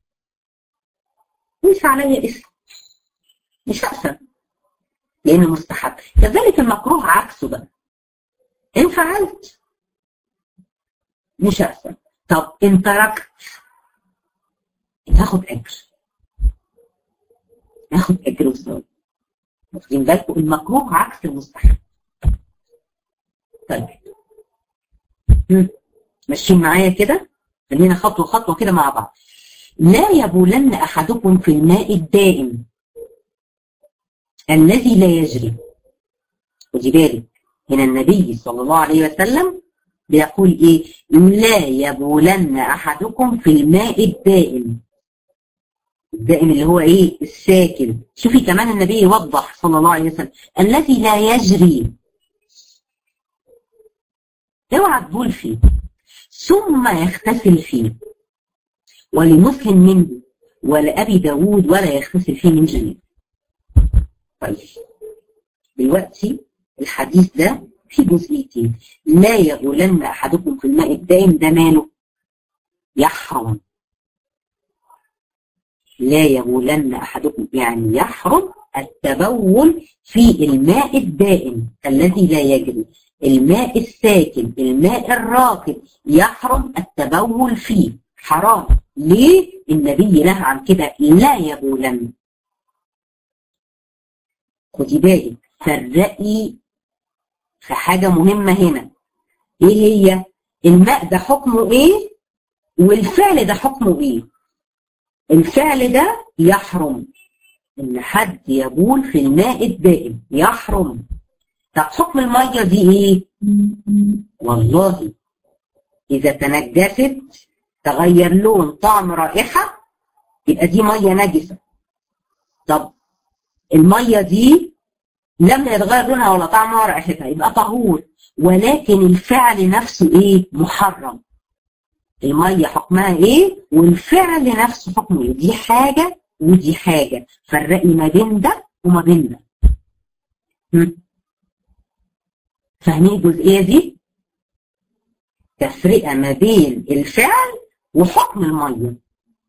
ليس علي اسم مش هقسم لانه مستحب كذلك المكروه عكسه بقى ان فعلت مش هقسم طب ان تركت هاخد اجر هاخد اجر وثواب واخدين بالكم المكروه عكس المستحب طيب ماشيين معايا كده خلينا خطوه خطوه كده مع بعض لا يبولن احدكم في الماء الدائم الذي لا يجري خدي بالك هنا النبي صلى الله عليه وسلم بيقول ايه لا يبولن احدكم في الماء الدائم الدائم اللي هو ايه الساكن شوفي كمان النبي يوضح صلى الله عليه وسلم الذي لا يجري اوعى تبول فيه ثم يغتسل فيه ولمسلم منه ولأبي داود ولا يغتسل فيه من جنين طيب دلوقتي الحديث ده في جزئيتين لا يغولن احدكم في الماء الدائم ده ماله يحرم لا يغولن احدكم يعني يحرم التبول في الماء الدائم الذي لا يجري الماء الساكن الماء الراكد يحرم التبول فيه حرام ليه النبي نهى عن كده لا يبولن خدي بالك فرقي في حاجة مهمة هنا ايه هي الماء ده حكمه ايه والفعل ده حكمه ايه الفعل ده يحرم ان حد يبول في الماء الدائم يحرم طب حكم المية دي ايه والله اذا تنجست تغير لون طعم رائحة يبقى دي مية نجسة طب المية دي لم يتغير لونها ولا طعمها ولا ريحتها يبقى طهور ولكن الفعل نفسه ايه محرم المية حكمها ايه والفعل نفسه حكمه ايه دي حاجة ودي حاجة فرقي ما بين ده وما بين ده فاهمين الجزئية دي تفرقة ما بين الفعل وحكم المية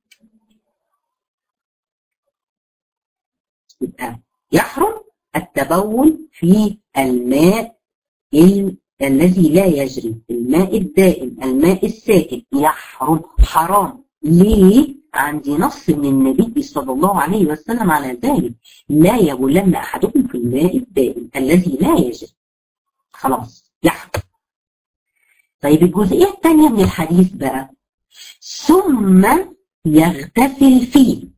يبقى يحرم التبول في الماء ال... الذي لا يجري الماء الدائم الماء الساكن يحرم حرام ليه عندي نص من النبي صلى الله عليه وسلم على ذلك لا يبولن احدكم في الماء الدائم الذي لا يجري خلاص يحرم طيب الجزئيه الثانيه من الحديث بقى ثم يغتسل فيه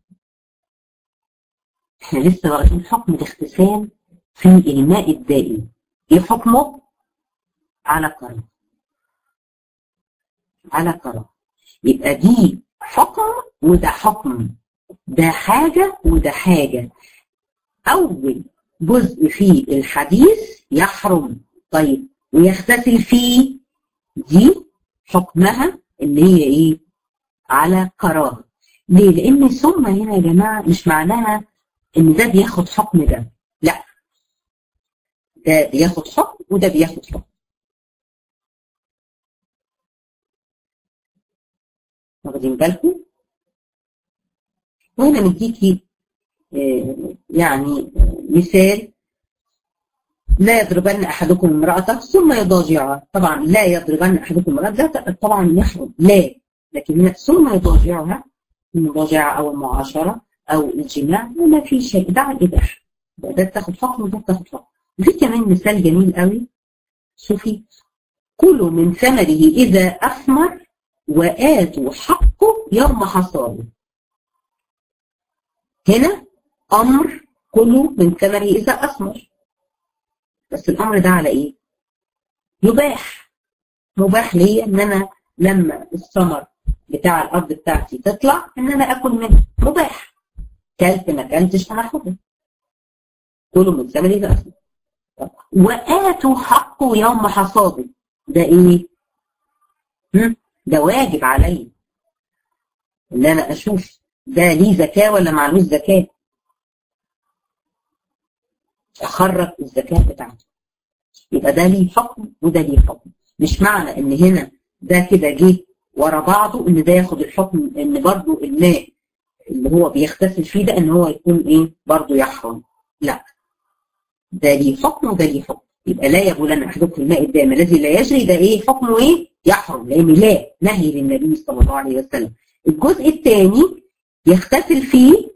احنا لسه واخدين حكم الاغتسال في الماء الدائم ايه حكمه على كرم على كرم يبقى دي حكم وده حكم ده حاجة وده حاجة أول جزء في الحديث يحرم طيب ويغتسل فيه دي حكمها اللي هي ايه على كراهه ليه لان ثم هنا يا جماعه مش معناها ان ده بياخد حكم ده لا ده بياخد حكم وده بياخد حكم واخدين بالكم وهنا مديكي آه يعني مثال لا يضربن احدكم امراته ثم يضاجعها طبعا لا يضربن احدكم امراته طبعا يحرم لا لكن ثم يضاجعها المضاجعه او المعاشره او الجماع ما في شيء ده الاباحه ده تاخد حكم وده تاخد حكم في كمان مثال جميل قوي شوفي كلوا من ثمره اذا اثمر واتوا حقه يوم حصاده هنا امر كلوا من ثمره اذا اثمر بس الامر ده على ايه يباح مباح ليا ان انا لما الثمر بتاع الارض بتاعتي تطلع ان انا اكل منه مباح كلت ما كلتش انا حر كلوا من ثمره اذا اثمر واتوا حقه يوم حصاده ده ايه ده واجب عليا ان انا اشوف ده ليه زكاه ولا معلوش زكاه اخرج الزكاه بتاعته يبقى ده ليه حكم وده ليه حكم مش معنى ان هنا ده كده جه ورا بعضه ان ده ياخد الحكم ان برضه الماء اللي هو بيغتسل فيه ده ان هو يكون ايه برضه يحرم لا ده ليه حكم وده ليه حكم يبقى لا يبولن احدكم الماء الدائم الذي لا يجري ده ايه حكمه ايه يحرم لان لا نهي للنبي صلى الله عليه وسلم الجزء الثاني يغتسل فيه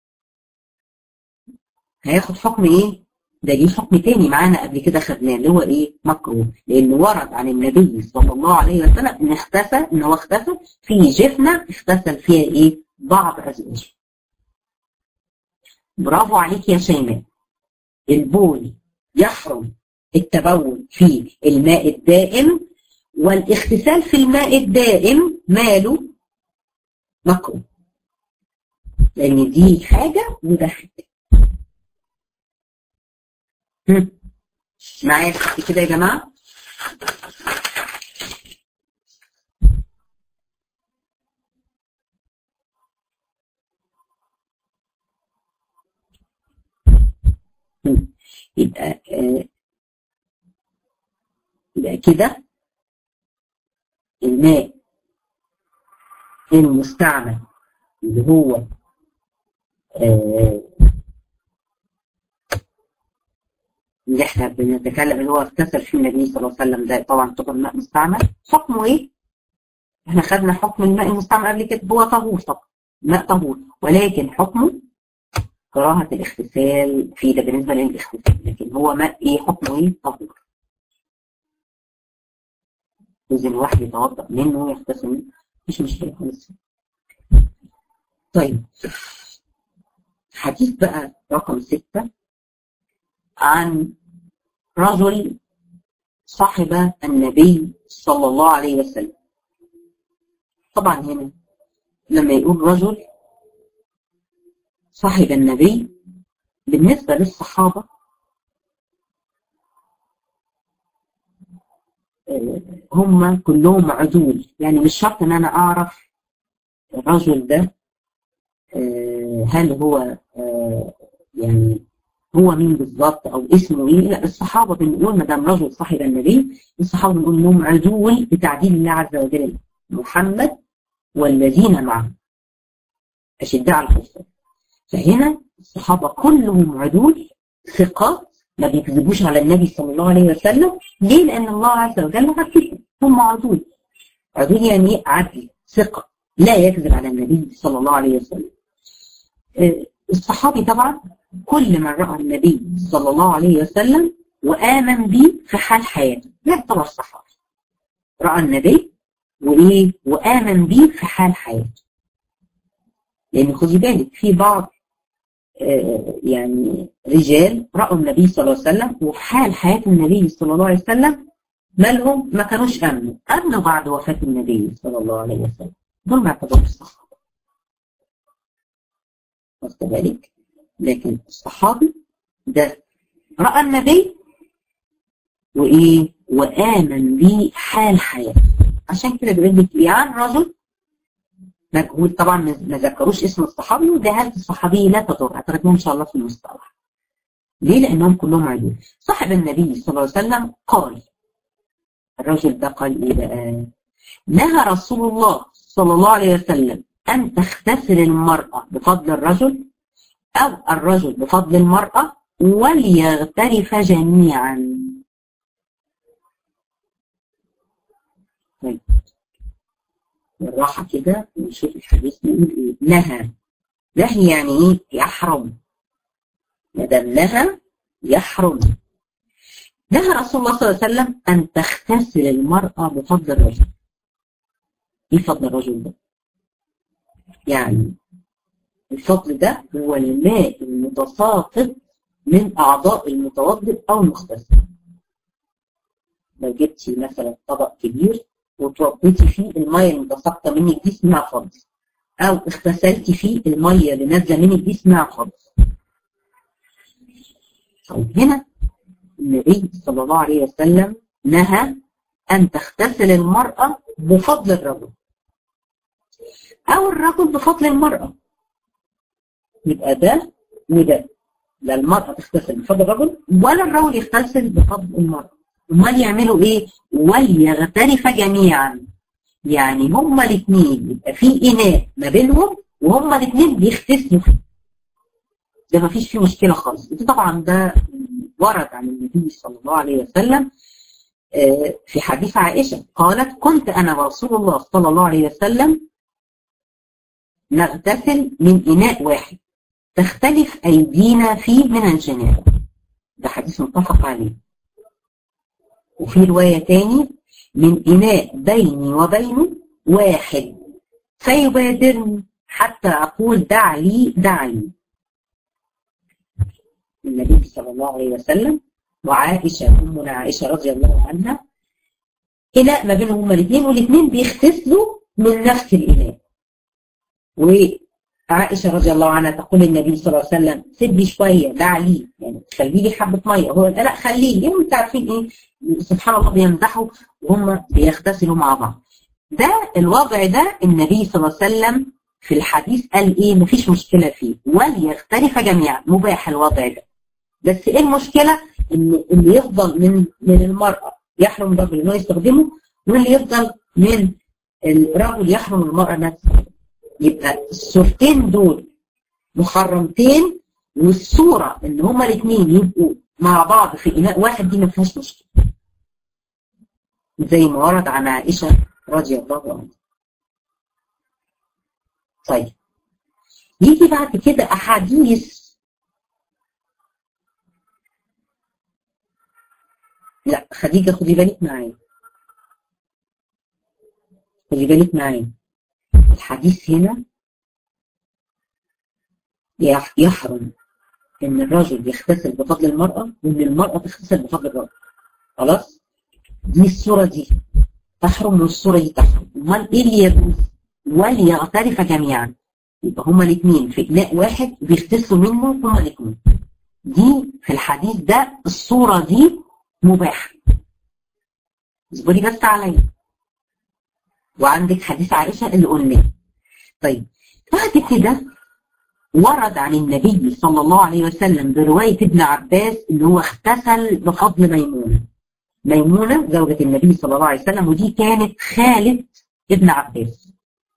هياخد حكم ايه ده ليه حكم تاني معانا قبل كده خدناه اللي هو ايه مكروه لان ورد عن النبي صلى الله عليه وسلم ان اغتسل ان هو اغتسل في جفنه اغتسل فيها ايه بعض ازواجه برافو عليك يا شيماء البول يحرم التبول في الماء الدائم والاغتسال في الماء الدائم ماله مكروه لان دي حاجه وده حاجه معايا كده يا جماعه يبقى آه يبقى كده الماء المستعمل اللي هو آه اللي احنا بنتكلم اللي هو اغتسل فيه النبي صلى الله عليه وسلم ده طبعا طبعا ماء مستعمل حكمه ايه؟ احنا خدنا حكم الماء المستعمل قبل كده هو طهور طبعا ماء طهور ولكن حكمه كراهة الاغتسال فيه ده بالنسبة للاغتسال لكن هو ماء ايه حكمه ايه؟ طهور إذا الواحد يتوضأ منه ويغتسل منه مش مشكلة خالص طيب حديث بقى رقم ستة عن رجل صاحب النبي صلى الله عليه وسلم طبعا هنا لما يقول رجل صاحب النبي بالنسبة للصحابة هم كلهم عدول يعني مش شرط ان انا اعرف الرجل ده هل هو يعني هو مين بالظبط او اسمه ايه لا الصحابه بنقول ما دام رجل صاحب النبي الصحابه بنقول انهم عدول بتعديل الله عز وجل محمد والذين معه اشداء على الكفار فهنا الصحابه كلهم عدول ثقات ما بيكذبوش على النبي صلى الله عليه وسلم ليه؟ لان الله عز وجل عدل هم عدول عدول يعني عدل ثقه لا يكذب على النبي صلى الله عليه وسلم الصحابي طبعا كل من رأى النبي صلى الله عليه وسلم وآمن به في حال حياته يعتبر صحابي رأى النبي وإيه وآمن به في حال حياته لأن خدي بالك في بعض آه يعني رجال رأوا النبي صلى الله عليه وسلم وفي حال حياة النبي صلى الله عليه وسلم مالهم ما كانوش آمنوا آمنوا بعد وفاة النبي صلى الله عليه وسلم دول ما يعتبروش صحابة واخد بالك لكن الصحابي ده راى النبي وايه وامن بيه حال حياته عشان كده بيقول لك ايه عن رجل مجهول طبعا ما ذكروش اسم الصحابي ودهالة الصحابي لا تضر هترجمهم ان شاء الله في المصطلح ليه لانهم كلهم عدول صاحب النبي صلى الله عليه وسلم قال الرجل ده قال ايه بقى نهى رسول الله صلى الله عليه وسلم ان تغتسل المرأة بفضل الرجل او الرجل بفضل المرأة وليغترف جميعا طيب بالراحة كده ونشوف الحديث بيقول ايه نهى نهي يعني ايه يحرم ما دام نهى يحرم نهى رسول الله صلى الله عليه وسلم ان تغتسل المرأة بفضل الرجل ايه فضل الرجل ده؟ يعني الفضل ده هو الماء المتساقط من اعضاء المتوضئ او المغتسل لو جبتي مثلا طبق كبير وتوضيتي فيه الميه المتساقطه منك دي اسمها فضل او اغتسلتي فيه الميه اللي نازله منك دي اسمها فضل طيب هنا النبي صلى الله عليه وسلم نهى ان تغتسل المراه بفضل الرجل او الرجل بفضل المراه يبقى ده وده لا المراه تغتسل بفضل الرجل ولا الرجل يغتسل بفضل المراه امال يعملوا ايه وليغترف جميعا يعني هما الاثنين يبقى في اناء ما بينهم وهما الاثنين بيغتسلوا فيه ده ما فيش فيه مشكله خالص ده طبعا ده ورد عن النبي صلى الله عليه وسلم في حديث عائشه قالت كنت انا ورسول الله صلى الله عليه وسلم نغتسل من اناء واحد تختلف ايدينا فيه من الجنابه ده حديث متفق عليه وفي رواية تاني من إناء بيني وبينه واحد فيبادرني حتى أقول دع لي دع لي النبي صلى الله عليه وسلم وعائشة أمنا عائشة رضي الله عنها إناء ما بينهم هما الاثنين والاثنين بيغتسلوا من نفس الإناء وعائشة رضي الله عنها تقول للنبي صلى الله عليه وسلم سيب لي شوية دع لي يعني خلي لي حبة مية هو لا خليه لي انتوا عارفين ايه سبحان الله بيمزحوا وهم بيغتسلوا مع بعض ده الوضع ده النبي صلى الله عليه وسلم في الحديث قال ايه مفيش مشكله فيه وليختلف جميعا مباح الوضع ده بس ايه المشكله ان اللي يفضل من من المراه يحرم الرجل انه يستخدمه واللي يفضل من الرجل يحرم المراه نفسها يبقى الصورتين دول محرمتين والصوره ان هما الاثنين يبقوا مع بعض في اناء واحد دي ما فيهاش مشكله زي ما ورد عن عائشه رضي الله عنها طيب يجي بعد كده احاديث لا خديجه خدي بالك معايا خدي بالك معايا الحديث هنا يحرم ان الرجل يغتسل بفضل المرأة وان المرأة تغتسل بفضل الرجل خلاص دي الصورة دي تحرم والصورة دي تحرم امال ايه اللي يجوز وليغترف جميعا يبقى هما الاثنين في اناء واحد بيغتسلوا منه هما الاثنين دي في الحديث ده الصورة دي مباحة اصبري بس عليا وعندك حديث عائشة اللي قلناه طيب بعد كده ورد عن النبي صلى الله عليه وسلم برواية ابن عباس ان هو اغتسل بفضل ميمونة ميمونة زوجة النبي صلى الله عليه وسلم ودي كانت خالة ابن عباس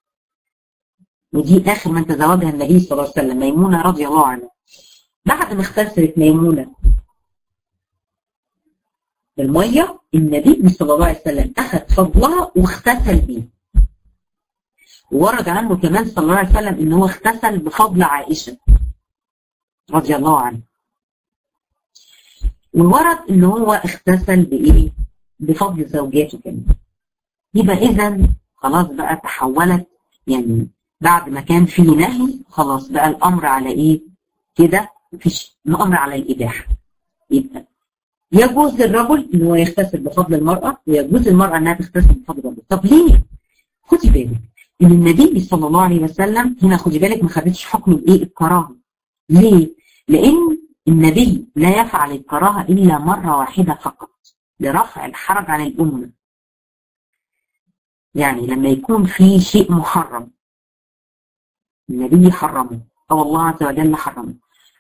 ودي اخر من تزوجها النبي صلى الله عليه وسلم ميمونة رضي الله عنها بعد ما اغتسلت ميمونة بالمية النبي صلى الله عليه وسلم اخذ فضلها واغتسل بيه ورد عنه كمان صلى الله عليه وسلم ان هو اغتسل بفضل عائشه رضي الله عنها وورد ان هو اغتسل بايه بفضل زوجاته كمان يبقى اذا خلاص بقى تحولت يعني بعد ما كان في نهي خلاص بقى الامر على ايه كده مفيش الامر على الاباحه يبقى يجوز للرجل ان هو يغتسل بفضل المراه ويجوز للمراه انها تغتسل بفضل الرجل طب ليه خدي بالك ان النبي صلى الله عليه وسلم هنا خدي بالك ما خدتش حكم الايه الكراهه ليه؟ لأن النبي لا يفعل الكراهة إلا مرة واحدة فقط لرفع الحرج عن الأمة يعني لما يكون في شيء محرم النبي حرمه أو الله عز وجل حرمه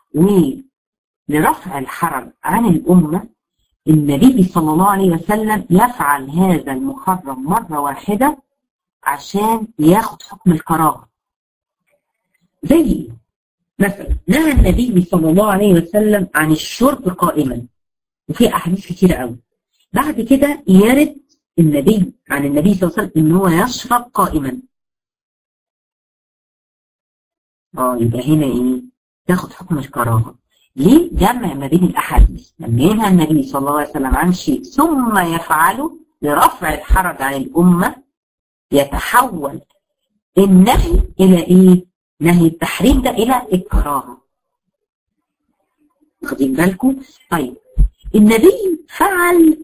ولرفع الحرج عن الأمة النبي صلى الله عليه وسلم يفعل هذا المحرم مرة واحدة عشان ياخد حكم الكراهة زي مثلا نهى النبي صلى الله عليه وسلم عن الشرب قائما وفي أحاديث كتيرة قوي بعد كده يرد النبي عن النبي صلى الله عليه وسلم ان هو يشرب قائما اه يبقى هنا ايه تاخد حكم الكراهه ليه جمع ما بين الاحاديث لما ينهى النبي صلى الله عليه وسلم عن شيء ثم يفعله لرفع الحرج عن الامه يتحول النهي الى ايه نهي التحريم ده الى الكراهه واخدين بالكم طيب النبي فعل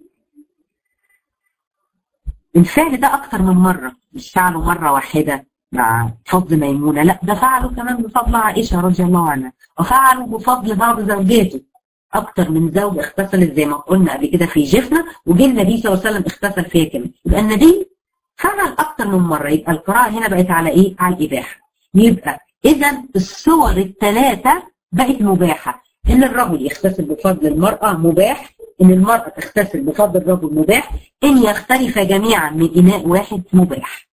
الفعل ده أكتر من مرة مش فعله مرة واحدة مع فضل ميمونة لا ده فعله كمان بفضل عائشة رضي الله عنها وفعله بفضل بعض زوجاته أكتر من زوج اغتسلت زي ما قلنا قبل كده في جفنة وجه النبي صلى الله عليه وسلم اغتسل فيها كمان يبقى النبي فعل أكتر من مرة يبقى القراءة هنا بقت على إيه؟ على الإباحة يبقى إذا الصور الثلاثة بقت مباحة إن الرجل يغتسل بفضل المرأة مباح إن المرأة تغتسل بفضل الرجل مباح إن يختلف جميعا من إناء واحد مباح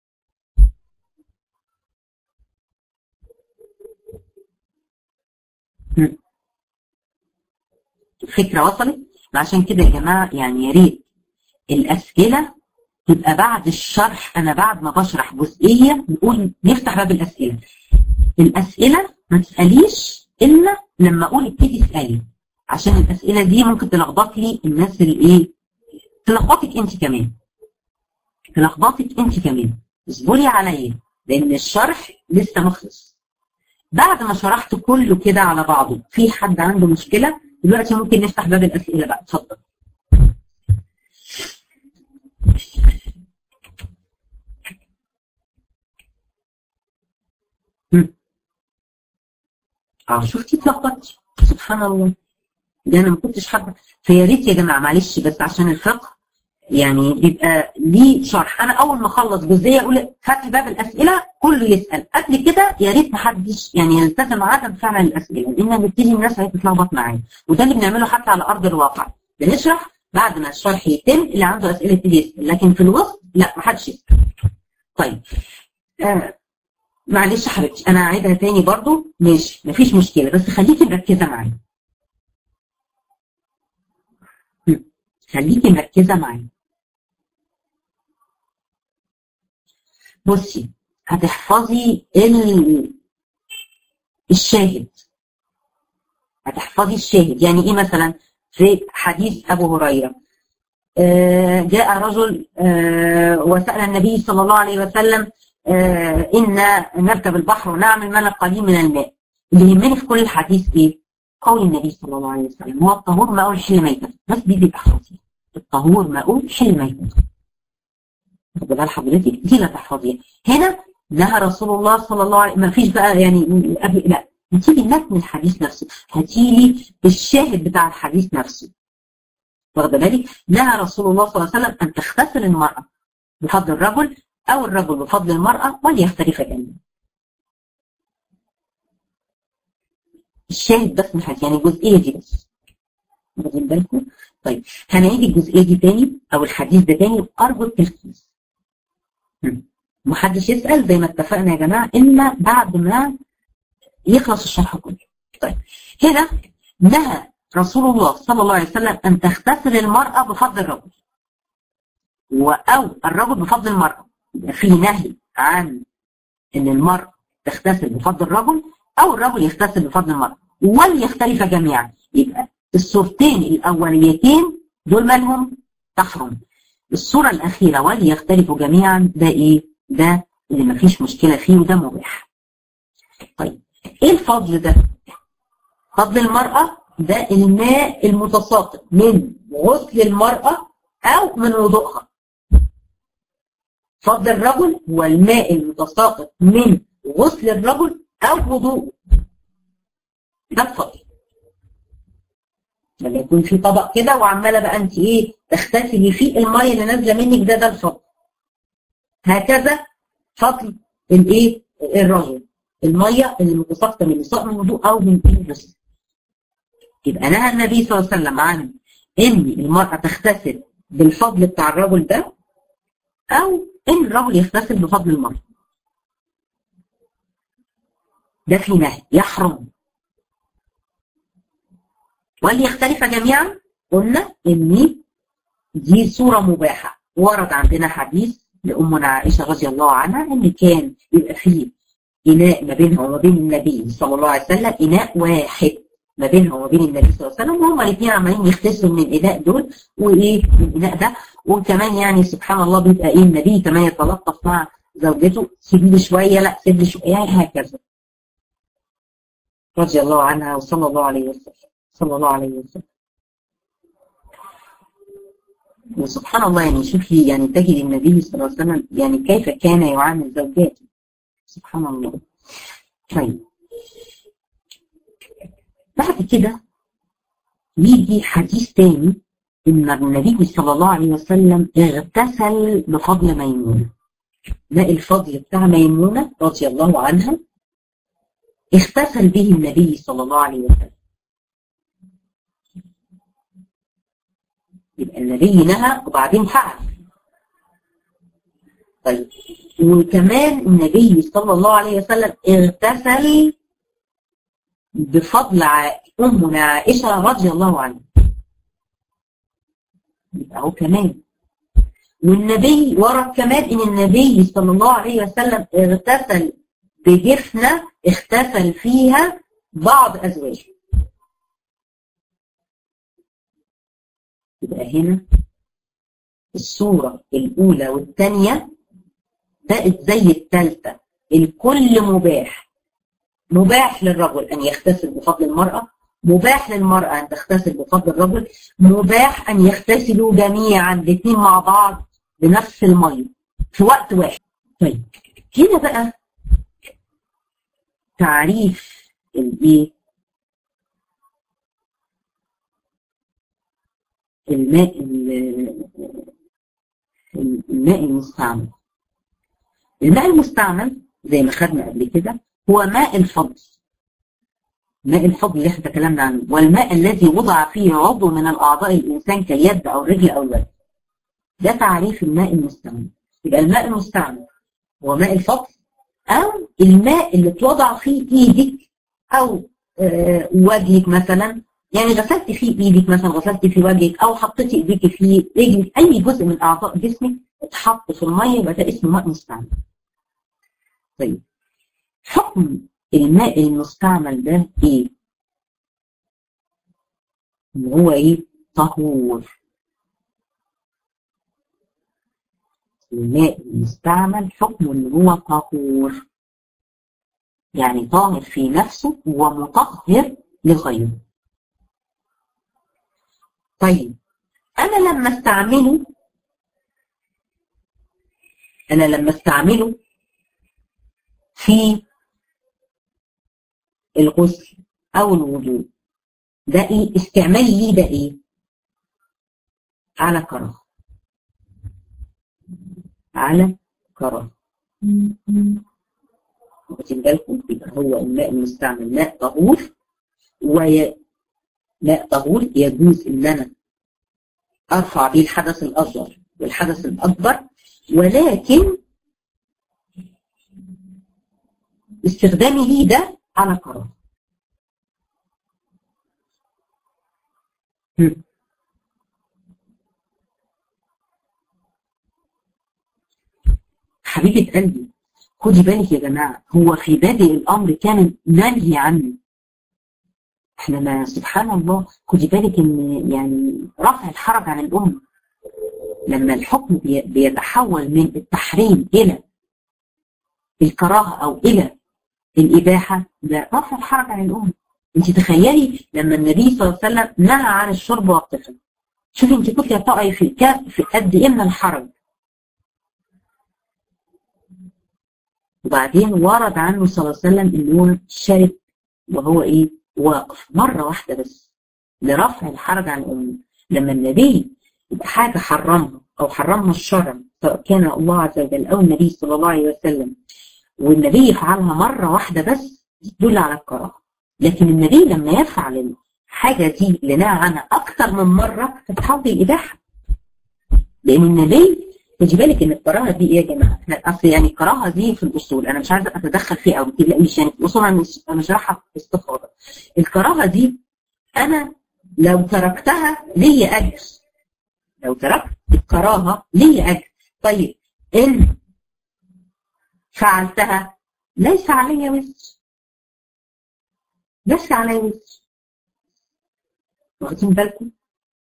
الفكرة وصلت عشان كده يا جماعة يعني يا ريت الأسئلة تبقى بعد الشرح أنا بعد ما بشرح جزئية نقول نفتح باب الأسئلة الأسئلة ما تسأليش إلا لما أقول ابتدي اسألي عشان الأسئلة دي ممكن تلخبط لي الناس اللي إيه تلخبطك أنت كمان تلخبطك أنت كمان اصبري عليا لأن الشرح لسه مخلص بعد ما شرحت كله كده على بعضه في حد عنده مشكلة دلوقتي ممكن نفتح باب الأسئلة بقى اتفضل اه شفتي اتلخبطتي سبحان الله ده انا ما كنتش حابه فيا ريت يا جماعه معلش بس عشان الفقه يعني بيبقى ليه شرح انا اول ما اخلص جزئيه اقول فتح باب الاسئله كله يسال قبل كده يا ريت ما حدش يعني يلتزم عدم فعل الاسئله لان بتيجي الناس هتتلخبط معايا وده اللي بنعمله حتى على ارض الواقع بنشرح بعد ما الشرح يتم اللي عنده اسئله يبتدي يسال لكن في الوسط لا ما حدش يسال طيب آه معلش يا حبيبتي انا هعيدها تاني برضو ماشي مفيش مشكله بس خليكي مركزه معايا خليكي مركزه معايا بصي هتحفظي ال... الشاهد هتحفظي الشاهد يعني ايه مثلا في حديث ابو هريره آه جاء رجل آه وسال النبي صلى الله عليه وسلم آه إن نركب البحر ونعمل ملك قليل من الماء اللي يهمني في كل الحديث إيه؟ قول النبي صلى الله عليه وسلم هو الطهور ماء الحل ميتة بس دي بيبقى حفظي الطهور ماء الحل ميتة خد بال حضرتك دي لا تحفظيها هنا نهى رسول الله صلى الله عليه ما فيش بقى يعني لا هتيجي متن الحديث نفسه هتيجي الشاهد بتاع الحديث نفسه واخده بالك نهى رسول الله صلى الله عليه وسلم ان تغتسل المراه بفضل الرجل أو الرجل بفضل المرأة وليختلف جميعا. الشاهد بس من حاجة يعني الجزئية دي بس. واخدين بالكم؟ طيب هنعيد الجزئية دي تاني أو الحديث ده تاني أرجو التركيز. محدش يسأل زي ما اتفقنا يا جماعة إلا بعد ما يخلص الشرح كله. طيب هنا نهى رسول الله صلى الله عليه وسلم أن تغتسل المرأة بفضل الرجل. أو الرجل بفضل المرأة. يبقى في نهي عن ان المرء تغتسل بفضل الرجل او الرجل يغتسل بفضل المرأة وليختلف جميعا يبقى الصورتين الاوليتين دول مالهم تحرم الصورة الاخيرة وليختلفوا جميعا ده ايه ده اللي مفيش مشكلة فيه وده مباح طيب ايه الفضل ده فضل المرأة ده الماء المتساقط من غسل المرأة او من وضوءها فضل الرجل هو الماء المتساقط من غسل الرجل أو وضوءه ده الفضل لما يكون في طبق كده وعماله بقى انت ايه تغتسلي فيه الميه اللي نازله منك ده ده الفضل هكذا فضل الايه الرجل الميه اللي متساقطه من سواء من الوضوء او من الغسل يبقى نهى النبي صلى الله عليه وسلم عن ان المراه تغتسل بالفضل بتاع الرجل ده او ان الرجل يغتسل بفضل المراه ده في نهي يحرم وليختلف جميعا قلنا ان دي صورة مباحة ورد عندنا حديث لأمنا عائشة رضي الله عنها ان كان يبقى فيه إناء ما بينها وما بين النبي صلى الله عليه وسلم إناء واحد ما بينها وما بين النبي صلى الله عليه وسلم وهما الاثنين عمالين يغتسلوا من الإناء دول وإيه من الإناء ده وكمان يعني سبحان الله بيبقى إيه النبي كمان يتلطف مع زوجته سيب لي شوية لا سيب لي شوية يعني هكذا رضي الله عنها وصلى الله عليه وسلم صلى الله عليه وسلم وسبحان الله يعني شوفي يعني تجد النبي صلى الله عليه وسلم يعني كيف كان يعامل زوجاته سبحان الله طيب بعد كده يجي حديث تاني ان النبي صلى الله عليه وسلم اغتسل بفضل ميمونه ده الفضل بتاع ميمونه رضي الله عنها اغتسل به النبي صلى الله عليه وسلم يبقى النبي نهى وبعدين فعل طيب وكمان النبي صلى الله عليه وسلم اغتسل بفضل أمنا عائشة رضي الله عنها يبقى هو كمان والنبي ورد كمان ان النبي صلى الله عليه وسلم اغتسل بجفنة اغتسل فيها بعض ازواجه يبقى هنا الصورة الأولى والثانية بقت زي الثالثة الكل مباح مباح للرجل أن يغتسل بفضل المرأة مباح للمرأة أن تغتسل بفضل الرجل مباح أن يغتسلوا جميعا الاثنين مع بعض بنفس المية في وقت واحد طيب هنا بقى تعريف الايه الماء الماء المستعمل الماء المستعمل زي ما خدنا قبل كده هو ماء الفضل ماء الفضل اللي احنا تكلمنا عنه والماء الذي وضع فيه عضو من الاعضاء الانسان كاليد او الرجل او الوجه ده تعريف الماء المستعمل يبقى الماء المستعمل هو ماء الفضل او الماء اللي اتوضع فيه ايدك او آه وجهك مثلا يعني غسلت فيه ايدك مثلا غسلت في وجهك او حطيتي ايديك في رجلك اي جزء من اعضاء جسمك اتحط في الميه يبقى ده اسمه ماء مستعمل. طيب حكم الماء المستعمل ده ايه؟ ان هو ايه؟ طهور. الماء المستعمل حكمه ان هو طهور. يعني طاهر في نفسه ومطهر لغيره. طيب انا لما استعمله انا لما استعمله في الغسل او الوضوء ده ايه استعمال ليه ده ايه على كراهه على كراهه واخدين بالكم يبقى هو الماء المستعمل ماء طهور وي ماء طهور يجوز ان انا ارفع به الحدث الاصغر والحدث الاكبر ولكن استخدامي ليه ده على كراهه حبيبة قلبي خدي بالك يا جماعة هو في بادئ الأمر كان منهي عنه احنا ما سبحان الله خدي بالك ان يعني رفع الحرج عن الأمة لما الحكم بيتحول من التحريم إلى الكراهة أو إلى الإباحة ده رفع الحرج عن الأمة انت تخيلي لما النبي صلى الله عليه وسلم نهى عن الشرب والطفل شوفي انت كنت هتقعي في في قد ايه من الحرج وبعدين ورد عنه صلى الله عليه وسلم ان هو شرب وهو ايه واقف مرة واحدة بس لرفع الحرج عن الأمة لما النبي يبقى حاجة حرمها أو حرمها الشرع سواء كان الله عز وجل أو النبي صلى الله عليه وسلم والنبي يفعلها مرة واحدة بس تدل على الكراهة لكن النبي لما يفعل الحاجة دي اللي نهى عنها أكثر من مرة تتحول الإباحة لأن النبي خدي بالك ان الكراهه دي ايه يا جماعه؟ اصل يعني الكراهه دي في الاصول انا مش عايزه اتدخل فيها قوي لا مش يعني في الاصول انا مش بشرحها باستفاضه. الكراهه دي انا لو تركتها لي اجر. لو تركت الكراهه لي اجر. طيب ان فعلتها ليس علي وزر. ليس علي وزر. واخدين بالكم؟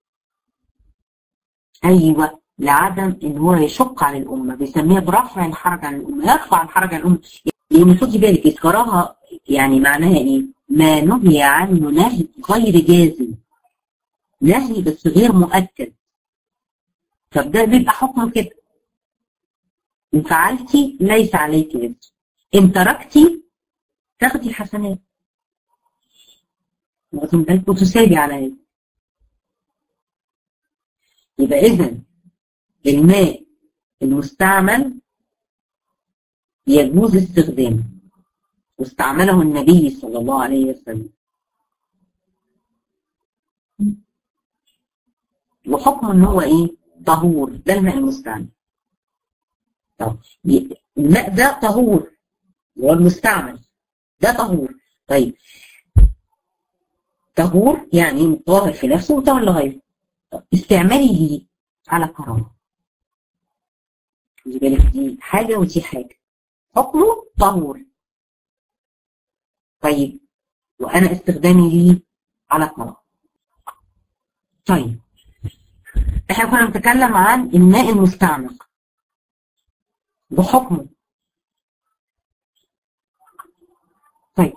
ايوه لعدم ان هو يشق على الامه بيسميها برفع الحرج عن الامه يرفع الحرج عن الامه لان خدي بالك الكراهه يعني معناها ايه؟ ما نهي عنه نهي غير جازم نهي بس غير مؤكد طب ده بيبقى حكمه كده ان فعلتي ليس عليك وزر ان تركتي تاخدي الحسنات واخدين بالك وتسابي على يبقى اذا الماء المستعمل يجوز استخدامه واستعمله النبي صلى الله عليه وسلم وحكمه ان هو ايه طهور ده الماء المستعمل طب الماء ده طهور هو المستعمل ده طهور طيب طهور يعني طاهر في نفسه وطاهر لغيره استعمالي ليه على كرامه خلي بالك دي حاجة ودي حاجة حكمه طهور طيب وأنا استخدامي ليه على كرامة طيب احنا كنا بنتكلم عن الماء المستعمل بحكمه طيب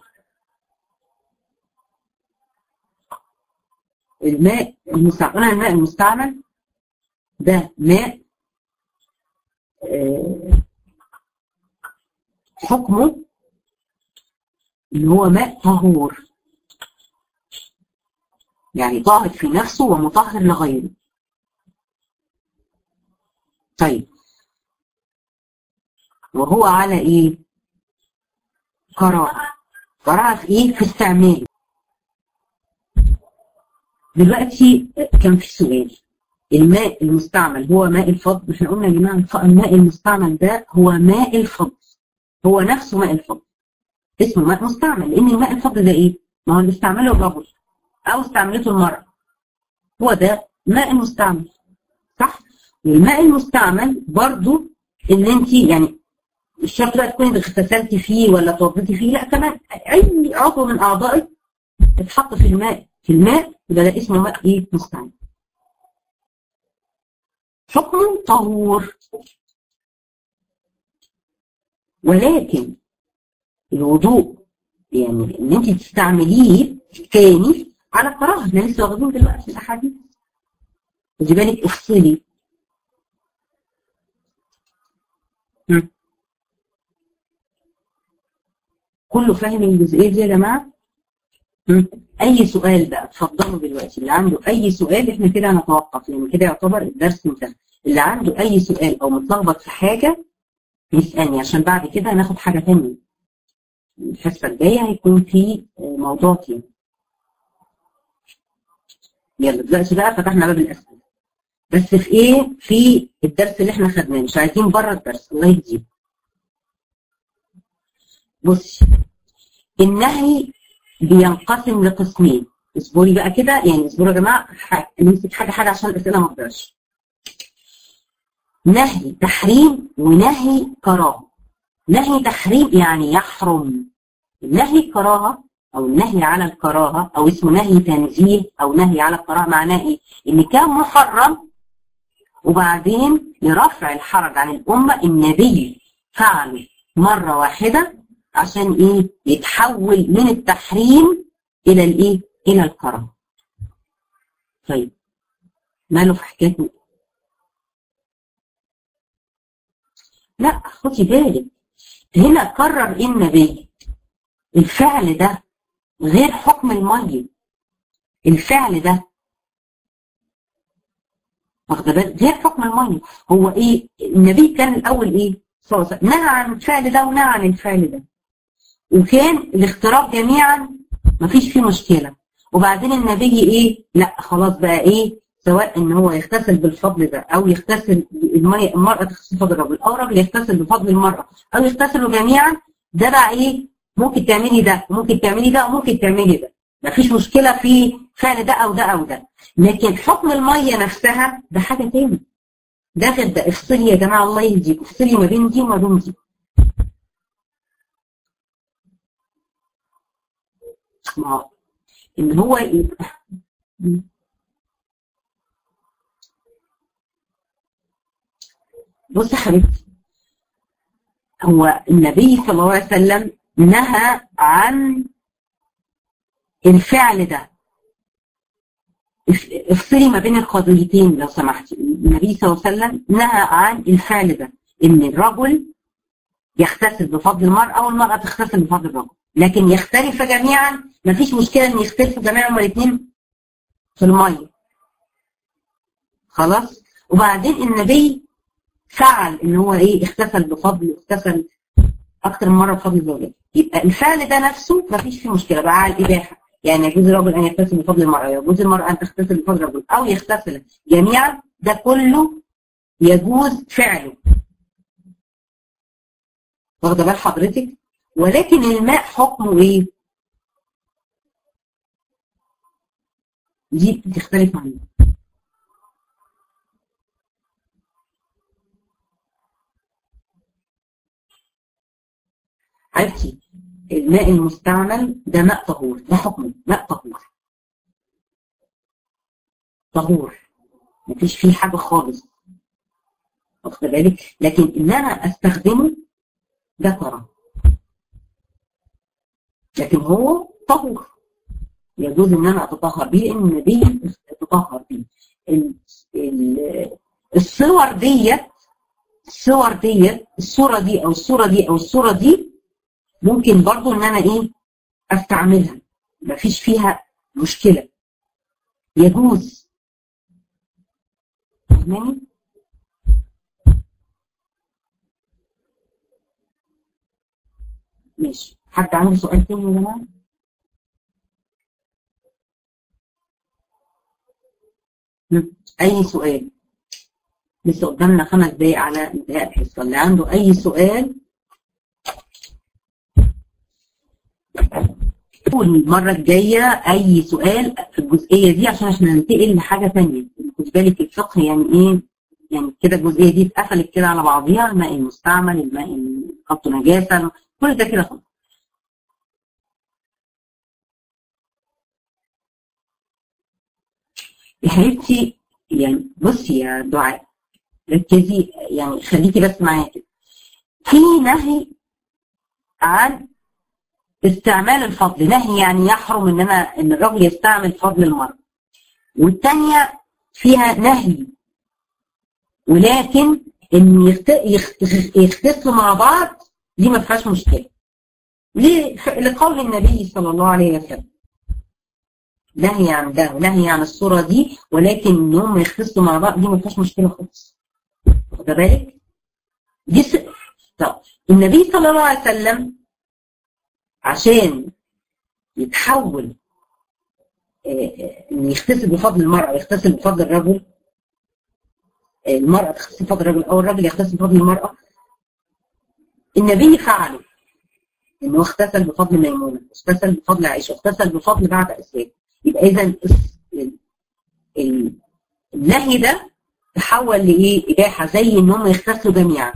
الماء المستعمل الماء المستعمل ده ماء حكمه ان هو ماء طهور يعني طاهر في نفسه ومطهر لغيره طيب وهو على ايه قرار قرار في ايه في استعماله دلوقتي كان في سؤال الماء المستعمل هو ماء الفضل احنا قلنا يا جماعه الماء المستعمل ده هو ماء الفضل هو نفسه ماء الفضل اسمه ماء مستعمل لان الماء الفضل ده ايه؟ ما هو اللي استعمله الرجل او استعملته المرأة هو ده ماء المستعمل صح؟ والماء المستعمل برضو ان انت يعني مش شرط بقى تكوني اغتسلتي فيه ولا توضيتي فيه لا كمان اي عضو من اعضائك اتحط في الماء في الماء يبقى ده اسمه ماء ايه؟ مستعمل حكمه طهور ولكن الوضوء يعني ان انت تستعمليه تاني على الكراهه احنا لسه واخدين دلوقتي في الاحاديث خدي بالك افصلي كله فاهم الجزئيه دي يا جماعه اي سؤال بقى اتفضلوا دلوقتي اللي عنده اي سؤال احنا كده هنتوقف يعني كده يعتبر الدرس انتهى اللي عنده اي سؤال او متلخبط في حاجه يسالني عشان بعد كده هناخد حاجه ثانيه الحصه الجايه هيكون في موضوع تاني يلا دلوقتي بقى فتحنا باب الاسئله بس في ايه في الدرس اللي احنا خدناه مش عايزين بره الدرس الله يهديك بصي النهي بينقسم لقسمين اصبري بقى كده يعني اصبروا يا جماعه نمسك حاجه حاجه عشان الاسئله ما تضيعش نهي تحريم ونهي كراهه نهي تحريم يعني يحرم النهي كراهه او النهي على الكراهه او اسمه نهي تنزيه او نهي على الكراهه معناه ايه؟ ان كان محرم وبعدين لرفع الحرج عن الامه النبي فعله مره واحده عشان ايه؟ يتحول من التحريم الى الايه؟ الى الكراهه. طيب ماله في حكايه لا خدي بالك هنا قرر النبي الفعل ده غير حكم المية الفعل ده واخد بالك غير حكم المية هو ايه النبي كان الاول ايه صلى الله عليه وسلم نهى عن الفعل ده ونهى عن الفعل ده وكان الاختراق جميعا مفيش فيه مشكلة وبعدين النبي ايه لا خلاص بقى ايه سواء ان هو يغتسل بالفضل ده او يغتسل المية المرأة تغتسل بفضل الرجل او الرجل يغتسل بفضل المرأة او يغتسلوا جميعا ده بقى ايه ممكن تعملي ده وممكن تعملي ده وممكن تعملي ده مفيش مشكلة في فعل ده او ده او ده لكن حكم المية نفسها ده حاجة تاني ده غير ده افصلي يا جماعة الله يهديك افصلي ما بين دي وما بين دي ما ان هو بص يا حبيبتي هو النبي صلى الله عليه وسلم نهى عن الفعل ده افصلي ما بين القضيتين لو سمحتي النبي صلى الله عليه وسلم نهى عن الفعل ده ان الرجل يغتسل بفضل المرأة والمرأة تغتسل بفضل الرجل لكن يختلف جميعا مفيش مشكلة ان يختلفوا جميعا هما الاثنين في المية خلاص وبعدين النبي فعل ان هو ايه اغتسل بفضل اغتسل اكتر من مره بفضل زوجته يبقى الفعل ده نفسه مفيش فيه مشكله بقى على الاباحه يعني يجوز الرجل ان يغتسل بفضل المراه يجوز المراه ان تغتسل بفضل الرجل او يغتسل جميعا ده كله يجوز فعله واخده بال حضرتك ولكن الماء حكمه ايه دي بتختلف عنه عرفتي الماء المستعمل ده ماء طهور ده حكمه ماء طهور طهور مفيش فيه حاجة خالص واخد بالك لكن ان انا استخدمه ده كرم لكن هو طهور يجوز ان انا اتطهر بيه لان النبي اتطهر بيه الصور ديت الصور ديت الصورة دي او الصورة دي او الصورة دي ممكن برضو ان انا ايه استعملها مفيش فيها مشكلة يجوز فاهماني ماشي حد عنده سؤال تاني يا جماعة اي سؤال لسه قدامنا خمس دقايق على انتهاء الحصة اللي عنده اي سؤال المرة الجاية أي سؤال في الجزئية دي عشان احنا ننتقل لحاجة ثانية خد بالك الفقه يعني إيه يعني كده الجزئية دي اتقفلت كده على بعضيها الماء المستعمل الماء خط نجاسة كل ده كده خلاص يا حبيبتي يعني بصي يا دعاء ركزي يعني خليكي بس معايا كده في نهي عن استعمال الفضل نهي يعني يحرم ان انا ان الرجل يستعمل فضل المرأة والثانية فيها نهي ولكن ان يختلفوا مع بعض دي ما فيهاش مشكلة ليه؟ لقول النبي صلى الله عليه وسلم نهي عن ده ونهي عن الصورة دي ولكن ان هم يختلفوا مع بعض دي ما فيهاش مشكلة خالص واخد بالك؟ دي س... طب النبي صلى الله عليه وسلم عشان يتحول ان يغتسل بفضل المرأة ويغتسل بفضل الرجل المرأة تغتسل بفضل الرجل او الرجل يغتسل بفضل المرأة النبي فعله انه اغتسل بفضل ميمونة اغتسل بفضل عائشة اغتسل بفضل بعد اسلام يبقى اذا النهي ده تحول لايه اباحة زي ان هم يغتسلوا جميعا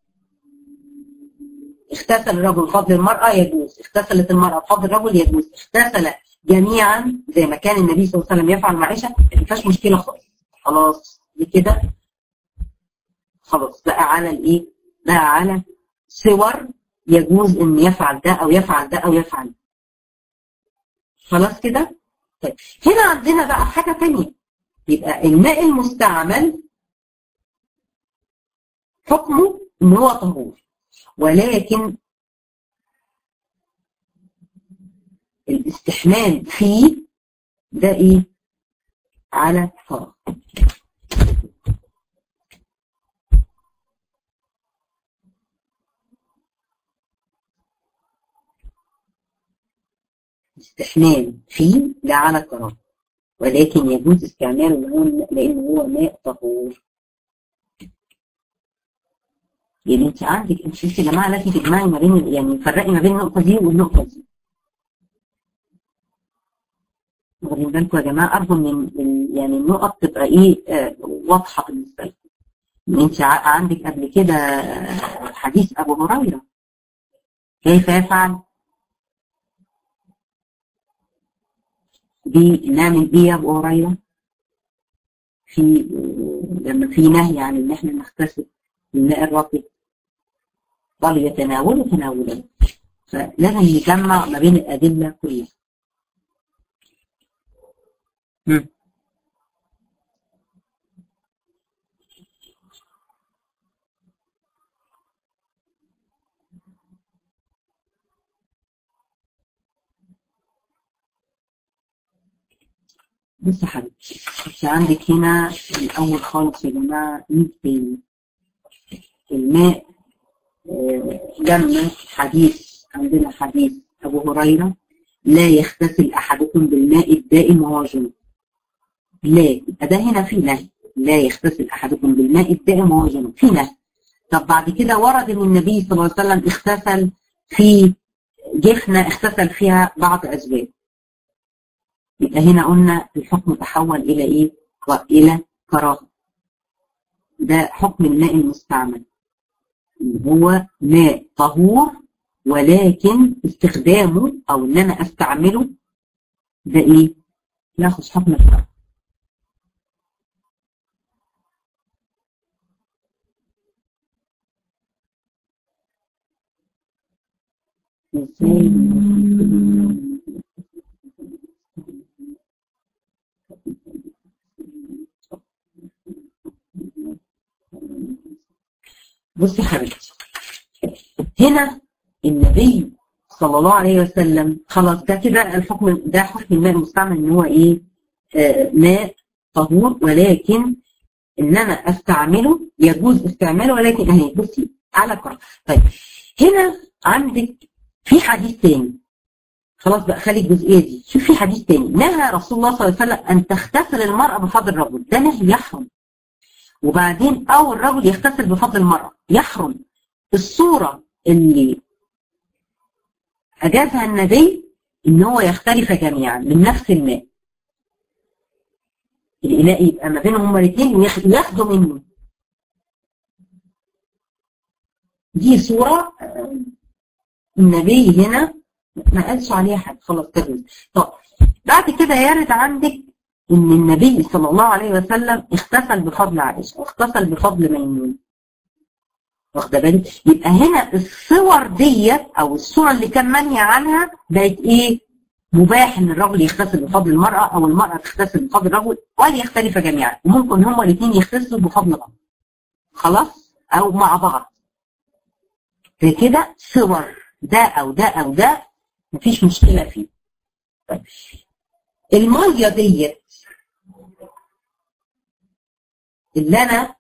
اغتسل الرجل بفضل المرأة يجوز اغتسلت المرأة بفضل الرجل يجوز اغتسل جميعا زي ما كان النبي صلى الله عليه وسلم يفعل مع عائشة ما فيهاش مشكلة خالص خلاص دي كده خلاص بقى على الايه بقى على صور يجوز ان يفعل ده او يفعل ده او يفعل ده. خلاص كده طيب هنا عندنا بقى حاجة تانية يبقى الماء المستعمل حكمه ان هو طهور ولكن الاستحمام فيه ده ايه على فراغ استحمام فيه ده على فراغ ولكن يجوز استعماله لانه هو ماء طهور يعني انت عندك انت يا جماعه لازم تجمعي ما بين يعني فرقي ما بين النقطه دي والنقطه دي واخدين بالكم يا جماعه ارجو ان يعني النقط تبقى ايه آه واضحه بالنسبه لكم انت عندك قبل كده حديث ابو هريره كيف يفعل بنعمل ايه يا ابو هريره في لما في نهي عن ان احنا نغتسل الماء الرطب قالوا يتناولوا تناولا فلازم نجمع ما بين الادله كلها بص يا حبيبتي بس عندك هنا الأول خالص يا جماعة مين تاني الماء لما حديث عندنا حديث أبو هريرة لا يغتسل أحدكم بالماء الدائم وهو جنوب لا يبقى ده هنا في نهي لا يغتسل أحدكم بالماء الدائم وهو جنوب في نهي طب بعد كده ورد ان النبي صلى الله عليه وسلم اغتسل في جفنة اغتسل فيها بعض أزواج يبقى هنا قلنا الحكم تحول إلى إيه؟ وإلى كراهة ده حكم الماء المستعمل هو ماء طهور ولكن استخدامه أو إن أنا أستعمله ده إيه؟ ياخذ حكم الكراهة ازاي بصي حبيبتي هنا النبي صلى الله عليه وسلم خلاص ده كده الحكم ده حكم الماء المستعمل ان هو ايه آه ماء طهور ولكن ان انا استعمله يجوز استعماله ولكن اهي بصي على كرة طيب هنا عندك في حديث تاني خلاص بقى خلي الجزئيه دي شوف في حديث تاني نهى رسول الله صلى الله عليه وسلم ان تغتسل المراه بفضل الرجل ده نهي يحرم وبعدين او الرجل يغتسل بفضل المراه يحرم الصوره اللي اجازها النبي ان هو يختلف جميعا من نفس الماء الاناء يبقى ما بينهم هما الاثنين وياخدوا منه دي صوره النبي هنا ما قالش عليها حد خلاص تجوز طب بعد كده يرد عندك ان النبي صلى الله عليه وسلم اغتسل بفضل عائشه واغتسل بفضل ميمون واخده بالك يبقى هنا الصور ديت او الصوره اللي كان منهي عنها بقت ايه مباح ان الرجل يغتسل بفضل المراه او المراه تغتسل بفضل الرجل وليختلفا جميعا وممكن هما الاثنين يغتسلوا بفضل بعض خلاص او مع بعض كده صور ده او ده او ده مفيش مشكله فيه طيب الميه ديت اللي انا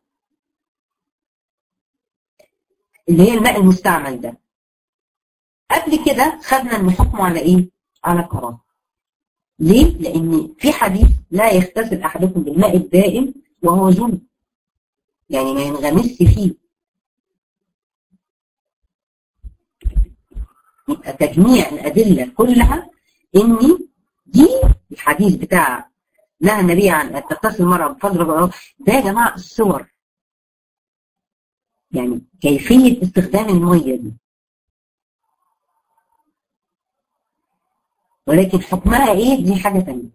اللي هي الماء المستعمل ده قبل كده خدنا ان حكمه على ايه؟ على كراهه ليه؟ لان في حديث لا يغتسل احدكم بالماء الدائم وهو جنب يعني ما ينغمسش فيه يبقى تجميع الأدلة كلها إن دي الحديث بتاع نهى النبي عن أن تغتسل المرأة بفضل ده يا جماعة الصور يعني كيفية استخدام المية دي ولكن حكمها ايه دي حاجة تانية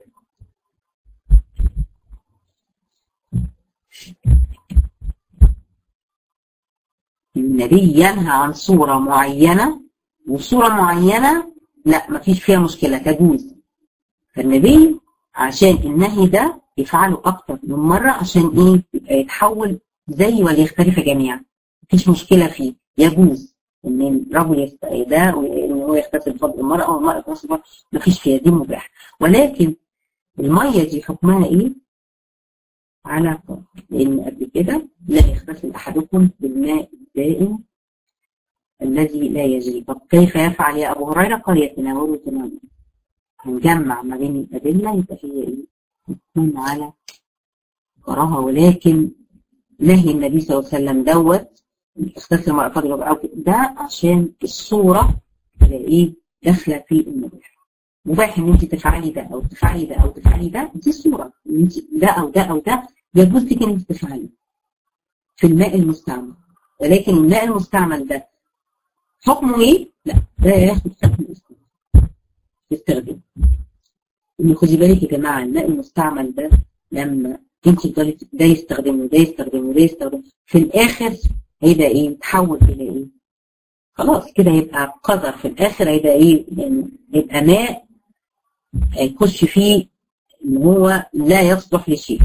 النبي ينهى عن صورة معينة وصورة معينة لا مفيش فيها مشكلة تجوز فالنبي عشان النهي ده يفعله أكتر من مرة عشان إيه يبقى يتحول زي وليختلف جميعا مفيش مشكلة فيه يجوز إن الرجل ده وإن هو يغتسل بفضل المرأة والمرأة تغتسل ما فيش فيها دي مباح ولكن المية دي حكمها ايه؟ على طهر لأن قبل كده لا يغتسل أحدكم بالماء الدائم الذي لا يجري طب كيف يفعل يا أبو هريرة؟ قال يتناوله تناولا هنجمع ما بين الأدلة يبقى هي إيه؟ تكون على كراهة ولكن نهي النبي صلى الله عليه وسلم دوت اغتسل المرأة فضل أو ده عشان الصورة تلاقيه داخلة في المباح مباح ان انت تفعلي ده او تفعلي ده او تفعلي ده دي صورة انت ده او ده او ده يجوز لك ان انت تفعلي في الماء المستعمل ولكن الماء المستعمل ده حكمه ايه؟ لا ده ياخد حكم الاستخدام ان خدي بالك يا جماعه الماء المستعمل ده لما انت تفضلي ده يستخدمه ده يستخدمه ده يستخدمه في الاخر هيبقى ايه؟ يتحول الى ايه؟ خلاص كده يبقى قذر في الاخر هيبقى ايه؟ يعني يبقى ماء هيخش فيه ان هو لا يصلح لشيء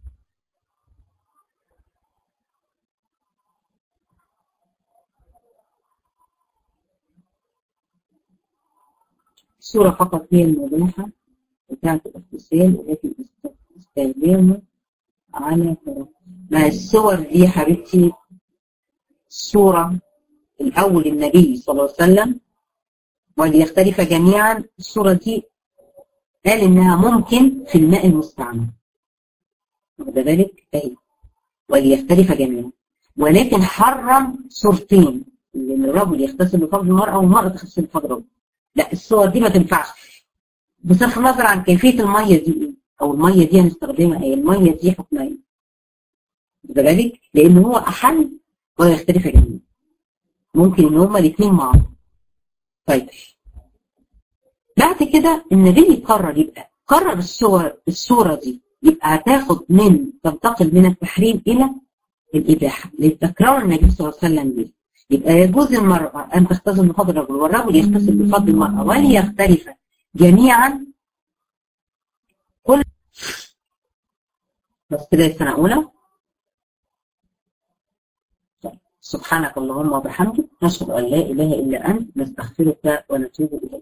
الصورة فقط هي المباحة بتاعة الاغتسال ولكن استخدامه على طرف ما الصور دي يا حبيبتي الصورة الأول النبي صلى الله عليه وسلم وليختلف جميعا الصورة دي قال إنها ممكن في الماء المستعمل واخد بالك أهي وليختلف جميعا ولكن حرم صورتين ان الرجل يغتسل بفضل المرأة والمرأة تغتسل بفضل الرجل لا الصور دي ما تنفعش بصرف النظر عن كيفية المية دي ايه او المية دي هنستخدمها ايه المية دي حكمها ايه واخد بالك لان هو احل ويختلف جميعا ممكن ان هما الاثنين مع بعض طيب بعد كده النبي قرر يبقى قرر الصور الصورة دي يبقى هتاخد من تنتقل من التحريم إلى الإباحة لتكرار النبي صلى الله عليه وسلم به يبقى يجوز المرأة أن تغتسل بفضل الرجل والرجل يغتسل بفضل المرأة وليختلف جميعا كل بس كده السنة أولى سبحانك اللهم وبحمدك نشهد أن لا إله إلا أنت نستغفرك ونتوب إليك